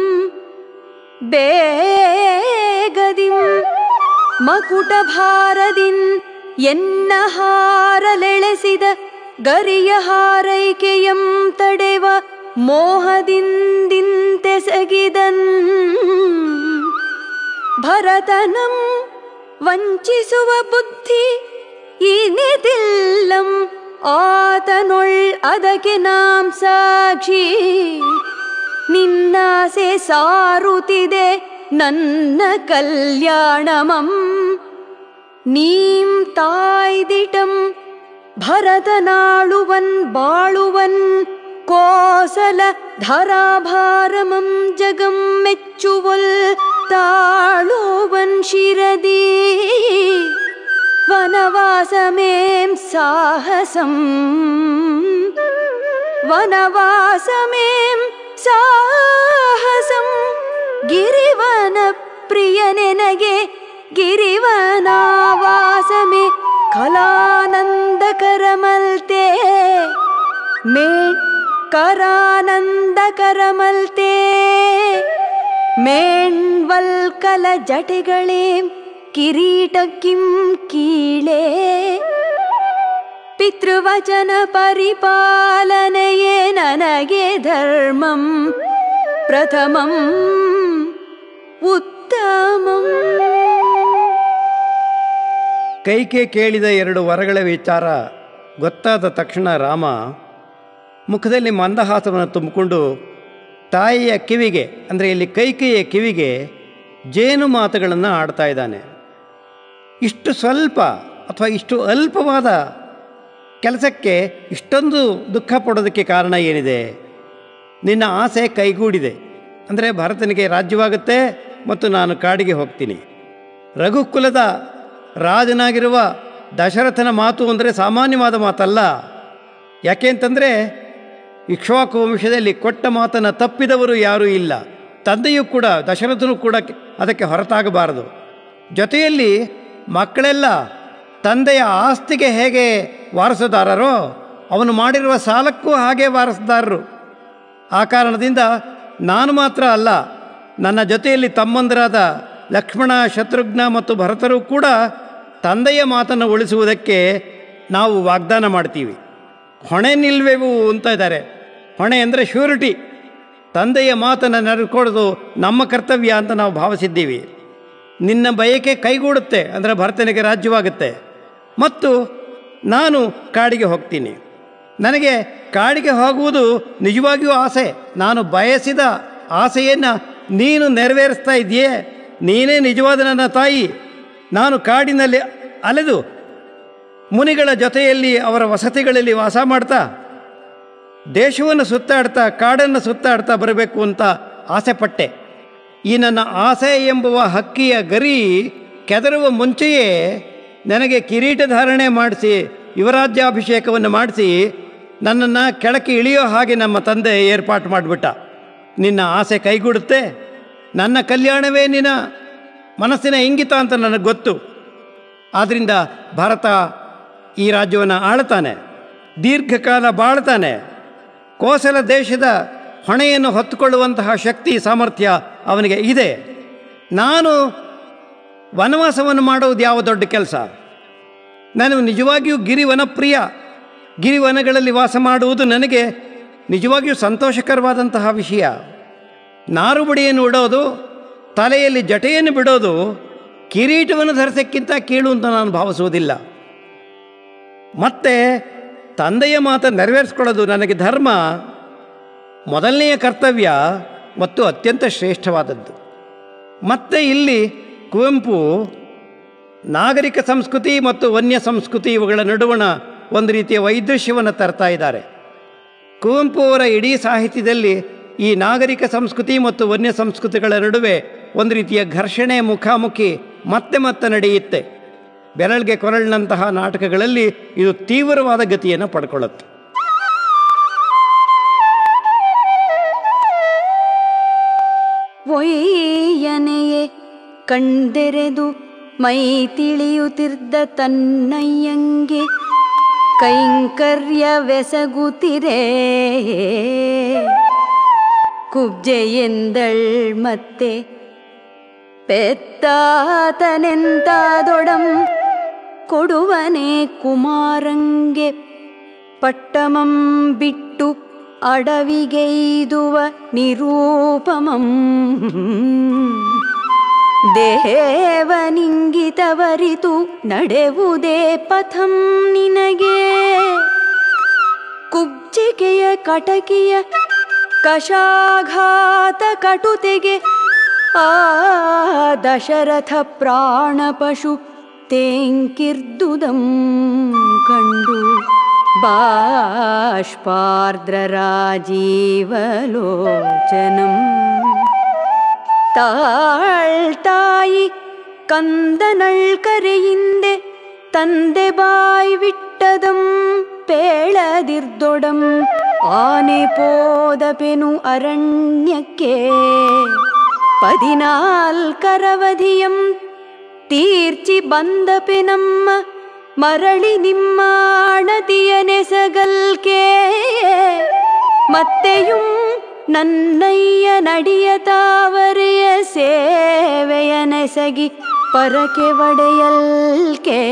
ಬೇಗದಿಂ ಮಕುಟ ಭಾರದಿನ್ ಎನ್ನ ಹಾರಲೆಳೆಸಿದ ಗರಿಯ ಹಾರೈಕೆಯಂ ತಡೆವ ಮೋಹದಿಂದಿಂತೆಸಗಿದನ್ ಭರತನಂ ವಂಚಿಸುವ ಬುದ್ಧಿ ಇನಿದಿಲ್ಲಂ ಆತನೊಳ್ ಅದಕ್ಕೆ ನಾಂ ಸಾಕ್ಷಿ ನಿನ್ನಾಸೆ ಸಾರುತ್ತಿದೆ ನನ್ನ ಕಲ್ಯಾಣಮಂ ನೀಂ ತಾಯ್ದಿಟಂ ಭರತನಾಳುವನ್ ಬಾಳುವನ್ ಕೋಸಲ ಧರಾಭಾರಮಂ ಜಗಂ ಮೆಚ್ಚುವಲ್ ತಾಳುವನ್ ಶಿರದಿ ವನವಾಸಮೇಂ ಸಾಹಸಂ ವನವಾಸಮೇಂ ಸಾಹಸಂ ಗಿರಿವನ ಪ್ರಿಯನೆನಗೆ ಗಿರಿವನಾವಾಸಮೇ ಕಲಾನಂದಕರಮಲ್ತೆ ಮೇಣ್ ಕರಾನಂದಕರಮಲ್ತೆ ಮೇಣ್ವಲ್ಕಲ ಜಟೆಗಳೇ ಕಿರೀಟ ಕಿಂ ಕೀಳೇ ಪಿತೃವಚನ ಪರಿಪಾಲನೆಯೇ ನನಗೆ ಧರ್ಮಂ ಪ್ರಥಮಂ ಉತ್ತಮಂ ಕೈಕೆ ಕೇಳಿದ ಎರಡು ವರಗಳ ವಿಚಾರ ಗೊತ್ತಾದ ತಕ್ಷಣ ರಾಮ ಮುಖದಲ್ಲಿ ಮಂದಹಾಸವನ್ನು ತುಂಬಿಕೊಂಡು ತಾಯಿಯ ಕಿವಿಗೆ ಅಂದರೆ ಇಲ್ಲಿ ಕೈಕೆಯ ಕಿವಿಗೆ ಜೇನು ಮಾತುಗಳನ್ನು ಆಡ್ತಾ ಇದ್ದಾನೆ ಇಷ್ಟು ಸ್ವಲ್ಪ ಅಥವಾ ಇಷ್ಟು ಅಲ್ಪವಾದ ಕೆಲಸಕ್ಕೆ ಇಷ್ಟೊಂದು ದುಃಖ ಪಡೋದಕ್ಕೆ ಕಾರಣ ಏನಿದೆ ನಿನ್ನ ಆಸೆ ಕೈಗೂಡಿದೆ ಅಂದರೆ ಭರತನಿಗೆ ರಾಜ್ಯವಾಗುತ್ತೆ ಮತ್ತು ನಾನು ಕಾಡಿಗೆ ಹೋಗ್ತೀನಿ ರಘುಕುಲದ ರಾಜನಾಗಿರುವ ದಶರಥನ ಮಾತು ಅಂದರೆ ಸಾಮಾನ್ಯವಾದ ಮಾತಲ್ಲ ಯಾಕೆ ಅಂತಂದರೆ ಇಕ್ಷ್ವಾಕು ವಂಶದಲ್ಲಿ ಕೊಟ್ಟ ಮಾತನ್ನು ತಪ್ಪಿದವರು ಯಾರೂ ಇಲ್ಲ ತಂದೆಯೂ ಕೂಡ ದಶರಥನು ಕೂಡ ಅದಕ್ಕೆ ಹೊರತಾಗಬಾರದು ಜೊತೆಯಲ್ಲಿ ಮಕ್ಕಳೆಲ್ಲ ತಂದೆಯ ಆಸ್ತಿಗೆ ಹೇಗೆ ವಾರಸುದಾರರೋ ಅವನು ಮಾಡಿರುವ ಸಾಲಕ್ಕೂ ಹಾಗೆ ವಾರಸುದಾರರು ಆ ಕಾರಣದಿಂದ ನಾನು ಮಾತ್ರ ಅಲ್ಲ ನನ್ನ ಜೊತೆಯಲ್ಲಿ ತಮ್ಮಂದರಾದ ಲಕ್ಷ್ಮಣ ಶತ್ರುಘ್ನ ಮತ್ತು ಭರತರು ಕೂಡ ತಂದೆಯ ಮಾತನ್ನು ಉಳಿಸುವುದಕ್ಕೆ ನಾವು ವಾಗ್ದಾನ ಮಾಡ್ತೀವಿ ಹೊಣೆ ನಿಲ್ವೆವು ಅಂತ ಇದ್ದಾರೆ ಹೊಣೆ ಅಂದರೆ ಶ್ಯೂರಿಟಿ ತಂದೆಯ ಮಾತನ್ನು ನಡೆದುಕೊಳ್ಳೋದು ನಮ್ಮ ಕರ್ತವ್ಯ ಅಂತ ನಾವು ಭಾವಿಸಿದ್ದೀವಿ ನಿನ್ನ ಬಯಕೆ ಕೈಗೂಡುತ್ತೆ ಅಂದರೆ ಭರತನಿಗೆ ರಾಜ್ಯವಾಗುತ್ತೆ ಮತ್ತು ನಾನು ಕಾಡಿಗೆ ಹೋಗ್ತೀನಿ ನನಗೆ ಕಾಡಿಗೆ ಹೋಗುವುದು ನಿಜವಾಗಿಯೂ ಆಸೆ ನಾನು ಬಯಸಿದ ಆಸೆಯನ್ನು ನೀನು ನೆರವೇರಿಸ್ತಾ ಇದೆಯೇ ನೀನೇ ನಿಜವಾದ ನನ್ನ ತಾಯಿ ನಾನು ಕಾಡಿನಲ್ಲಿ ಅಲೆದು ಮುನಿಗಳ ಜೊತೆಯಲ್ಲಿ ಅವರ ವಸತಿಗಳಲ್ಲಿ ವಾಸ ಮಾಡ್ತಾ ದೇಶವನ್ನು ಸುತ್ತಾಡ್ತಾ ಕಾಡನ್ನು ಸುತ್ತಾಡ್ತಾ ಬರಬೇಕು ಅಂತ ಆಸೆಪಟ್ಟೆ ಈ ನನ್ನ ಆಸೆ ಎಂಬುವ ಹಕ್ಕಿಯ ಗರಿ ಕೆದರುವ ಮುಂಚೆಯೇ ನನಗೆ ಕಿರೀಟ ಧಾರಣೆ ಮಾಡಿಸಿ ಯುವರಾಜ್ಯಾಭಿಷೇಕವನ್ನು ಮಾಡಿಸಿ ನನ್ನನ್ನು ಕೆಳಕ್ಕೆ ಇಳಿಯೋ ಹಾಗೆ ನಮ್ಮ ತಂದೆ ಏರ್ಪಾಟು ಮಾಡಿಬಿಟ್ಟ ನಿನ್ನ ಆಸೆ ಕೈಗೂಡುತ್ತೆ ನನ್ನ ಕಲ್ಯಾಣವೇ ನಿನ್ನ ಮನಸ್ಸಿನ ಇಂಗಿತ ಅಂತ ನನಗೆ ಗೊತ್ತು ಆದ್ದರಿಂದ ಭಾರತ ಈ ರಾಜ್ಯವನ್ನು ಆಳ್ತಾನೆ ದೀರ್ಘಕಾಲ ಬಾಳ್ತಾನೆ ಕೋಸಲ ದೇಶದ ಹೊಣೆಯನ್ನು ಹೊತ್ತುಕೊಳ್ಳುವಂತಹ ಶಕ್ತಿ ಸಾಮರ್ಥ್ಯ ಅವನಿಗೆ ಇದೆ ನಾನು ವನವಾಸವನ್ನು ಮಾಡುವುದು ಯಾವ ದೊಡ್ಡ ಕೆಲಸ ನಾನು ನಿಜವಾಗಿಯೂ ಗಿರಿವನಪ್ರಿಯ ಗಿರಿವನಗಳಲ್ಲಿ ವಾಸ ಮಾಡುವುದು ನನಗೆ ನಿಜವಾಗಿಯೂ ಸಂತೋಷಕರವಾದಂತಹ ವಿಷಯ ನಾರುಬಡಿಯನ್ನು ಇಡೋದು ತಲೆಯಲ್ಲಿ ಜಟೆಯನ್ನು ಬಿಡೋದು ಕಿರೀಟವನ್ನು ಧರಿಸಕ್ಕಿಂತ ಕೀಳು ಅಂತ ನಾನು ಭಾವಿಸುವುದಿಲ್ಲ ಮತ್ತೆ ತಂದೆಯ ಮಾತನ್ನು ನೆರವೇರಿಸ್ಕೊಳ್ಳೋದು ನನಗೆ ಧರ್ಮ ಮೊದಲನೆಯ ಕರ್ತವ್ಯ ಮತ್ತು ಅತ್ಯಂತ ಶ್ರೇಷ್ಠವಾದದ್ದು ಮತ್ತೆ ಇಲ್ಲಿ ಕುವೆಂಪು ನಾಗರಿಕ ಸಂಸ್ಕೃತಿ ಮತ್ತು ವನ್ಯ ಸಂಸ್ಕೃತಿ ಇವುಗಳ ನಡುವಣ ಒಂದು ರೀತಿಯ ವೈದೃಶ್ಯವನ್ನು ತರ್ತಾ ಇದ್ದಾರೆ ಕುವೆಂಪು ಅವರ ಇಡೀ ಸಾಹಿತ್ಯದಲ್ಲಿ ಈ ನಾಗರಿಕ ಸಂಸ್ಕೃತಿ ಮತ್ತು ವನ್ಯ ಸಂಸ್ಕೃತಿಗಳ ನಡುವೆ ಒಂದು ರೀತಿಯ ಘರ್ಷಣೆ ಮುಖಾಮುಖಿ ಮತ್ತೆ ಮತ್ತೆ ನಡೆಯುತ್ತೆ ಬೆರಳಿಗೆ ಕೊರಳಿನಂತಹ ನಾಟಕಗಳಲ್ಲಿ ಇದು ತೀವ್ರವಾದ ಗತಿಯನ್ನು ಪಡ್ಕೊಳ್ಳುತ್ತೆ ಒಯ್ಯನೆಯೇ ಕಣ್ದೆರೆದು ಮೈ ತಿಳಿಯುತ್ತಿದ್ದ ತನ್ನಯ್ಯಂಗೆ ಕೈಂಕರ್ಯವೆಸಗುತ್ತಿರೇ ಕುಬ್ಜೆಯೆಂದಳ್ ಮತ್ತೆ ಪೆತ್ತಾತನೆಂತಾದೊಡಂ ಕೊಡುವನೆ ಕುಮಾರಂಗೆ ಪಟ್ಟಮಂ ಬಿಟ್ಟು ಅಡವಿಗೈದುವ ನಿರೂಪಮಂ ದೇವನಿಂಗಿತವರಿತು ನಡೆವುದೇ ಪಥಂ ನಿನಗೆ ಕುಬ್ಜಿಕೆಯ ಕಟಕಿಯ ಕಷಾಘಾತ ಕಟುತೆಗೆ ಆ ದಶರಥ ಪ್ರಾಣಪಶು ತೇಂಕಿರ್ದುದಂ ಕಂಡು ಬಾಷ್ಪಾರ್ದ್ರರಾಜೀವಲೋಚನಂ ತಾಳ್ತಾಯಿ ಕಂದನಳ್ಕರೆಯಿಂದೆ ತಂದೆ ಬಾಯ್ ವಿಟ್ಟದಂ ಪೇಳದಿರ್ದೊಡಂ ಆನೆ ಪೋದಪೆನು ಅರಣ್ಯಕ್ಕೆ ಪದಿನಾಲ್ಕರವಧಿಯಂ ತೀರ್ಚಿ ಬಂದಪೆ ನಮ್ಮ ಮರಳಿ ನಿಮ್ಮ ಅಣತಿಯ ನೆಸಗಲ್ಕೆ ಮತ್ತೆಯುಂ ನನ್ನಯ್ಯ ನಡಿಯ ತಾವರೆಯ ಸೇವೆಯ ನೆಸಗಿ ಪರಕೆ ಒಡೆಯಲ್ಕೆ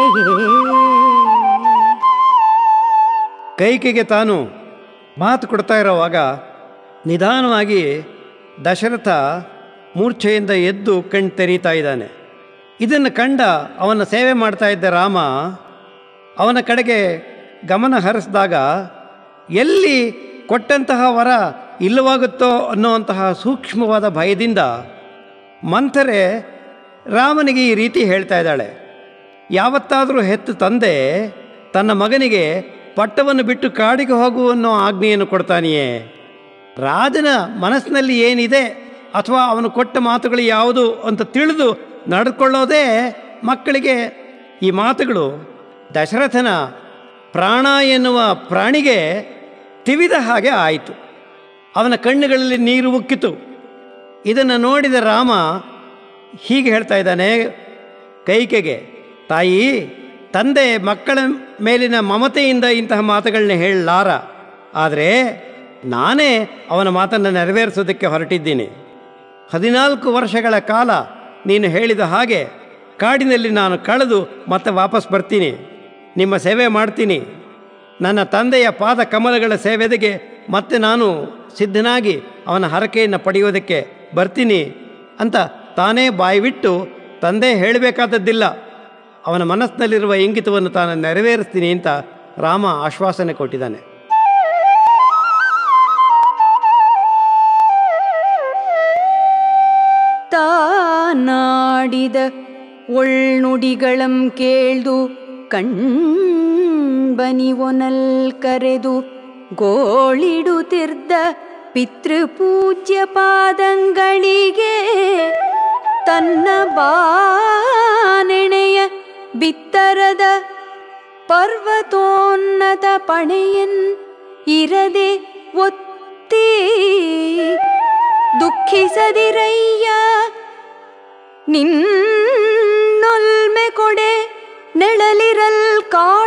ಕೈಕೆಗೆ ತಾನು ಮಾತು ಕೊಡ್ತಾ ಇರೋವಾಗ ನಿಧಾನವಾಗಿ ದಶರಥ ಮೂರ್ಛೆಯಿಂದ ಎದ್ದು ಕಣ್ ತೆರೀತಾ ಇದ್ದಾನೆ ಇದನ್ನು ಕಂಡ ಅವನ ಸೇವೆ ಮಾಡ್ತಾ ಇದ್ದ ರಾಮ ಅವನ ಕಡೆಗೆ ಗಮನ ಹರಿಸಿದಾಗ ಎಲ್ಲಿ ಕೊಟ್ಟಂತಹ ವರ ಇಲ್ಲವಾಗುತ್ತೋ ಅನ್ನುವಂತಹ ಸೂಕ್ಷ್ಮವಾದ ಭಯದಿಂದ ಮಂಥರೆ ರಾಮನಿಗೆ ಈ ರೀತಿ ಹೇಳ್ತಾ ಇದ್ದಾಳೆ ಯಾವತ್ತಾದರೂ ಹೆತ್ತು ತಂದೆ ತನ್ನ ಮಗನಿಗೆ ಪಟ್ಟವನ್ನು ಬಿಟ್ಟು ಕಾಡಿಗೆ ಹೋಗು ಅನ್ನೋ ಆಜ್ಞೆಯನ್ನು ಕೊಡ್ತಾನೆಯೇ ರಾಜನ ಮನಸ್ಸಿನಲ್ಲಿ ಏನಿದೆ ಅಥವಾ ಅವನು ಕೊಟ್ಟ ಮಾತುಗಳು ಯಾವುದು ಅಂತ ತಿಳಿದು ನಡೆದುಕೊಳ್ಳೋದೇ ಮಕ್ಕಳಿಗೆ ಈ ಮಾತುಗಳು ದಶರಥನ ಪ್ರಾಣ ಎನ್ನುವ ಪ್ರಾಣಿಗೆ ತಿವಿದ ಹಾಗೆ ಆಯಿತು ಅವನ ಕಣ್ಣುಗಳಲ್ಲಿ ನೀರು ಉಕ್ಕಿತು ಇದನ್ನು ನೋಡಿದ ರಾಮ ಹೀಗೆ ಹೇಳ್ತಾ ಇದ್ದಾನೆ ಕೈಕೆಗೆ ತಾಯಿ ತಂದೆ ಮಕ್ಕಳ ಮೇಲಿನ ಮಮತೆಯಿಂದ ಇಂತಹ ಮಾತುಗಳನ್ನ ಹೇಳಲಾರ ಆದರೆ ನಾನೇ ಅವನ ಮಾತನ್ನು ನೆರವೇರಿಸೋದಕ್ಕೆ ಹೊರಟಿದ್ದೀನಿ ಹದಿನಾಲ್ಕು ವರ್ಷಗಳ ಕಾಲ ನೀನು ಹೇಳಿದ ಹಾಗೆ ಕಾಡಿನಲ್ಲಿ ನಾನು ಕಳೆದು ಮತ್ತೆ ವಾಪಸ್ ಬರ್ತೀನಿ ನಿಮ್ಮ ಸೇವೆ ಮಾಡ್ತೀನಿ ನನ್ನ ತಂದೆಯ ಪಾದ ಕಮಲಗಳ ಸೇವೆದೆಗೆ ಮತ್ತೆ ನಾನು ಸಿದ್ಧನಾಗಿ ಅವನ ಹರಕೆಯನ್ನು ಪಡೆಯೋದಕ್ಕೆ ಬರ್ತೀನಿ ಅಂತ ತಾನೇ ಬಾಯ್ಬಿಟ್ಟು ತಂದೆ ಹೇಳಬೇಕಾದದ್ದಿಲ್ಲ ಅವನ ಮನಸ್ಸಿನಲ್ಲಿರುವ ಇಂಗಿತವನ್ನು ತಾನು ನೆರವೇರಿಸ್ತೀನಿ ಅಂತ ರಾಮ ಆಶ್ವಾಸನೆ ಕೊಟ್ಟಿದ್ದಾನೆ ತಾನಾಡಿದ ಒಳ್ನುಡಿಗಳಂ ಕೇಳ್ದು ಕಣ್ಬನಿ ಒನಲ್ ಕರೆದು ಗೋಳಿಡುತ್ತಿರ್ದ ಪಿತೃಪೂಜ್ಯ ಪಾದಂಗಳಿಗೆ ತನ್ನ ಬಾನೆಣೆಯ ಬಿತ್ತರದ ಪರ್ವತೋನ್ನತ ಪಣೆಯನ್ ಇರದೆ ಒತ್ತಿ ದುಃಖಿಸದಿರಯ್ಯ ನಿನ್ನೊಲ್ಮೆ ಕೊಡೆ ನೆಳಲಿರಲ್ ಕಾಡು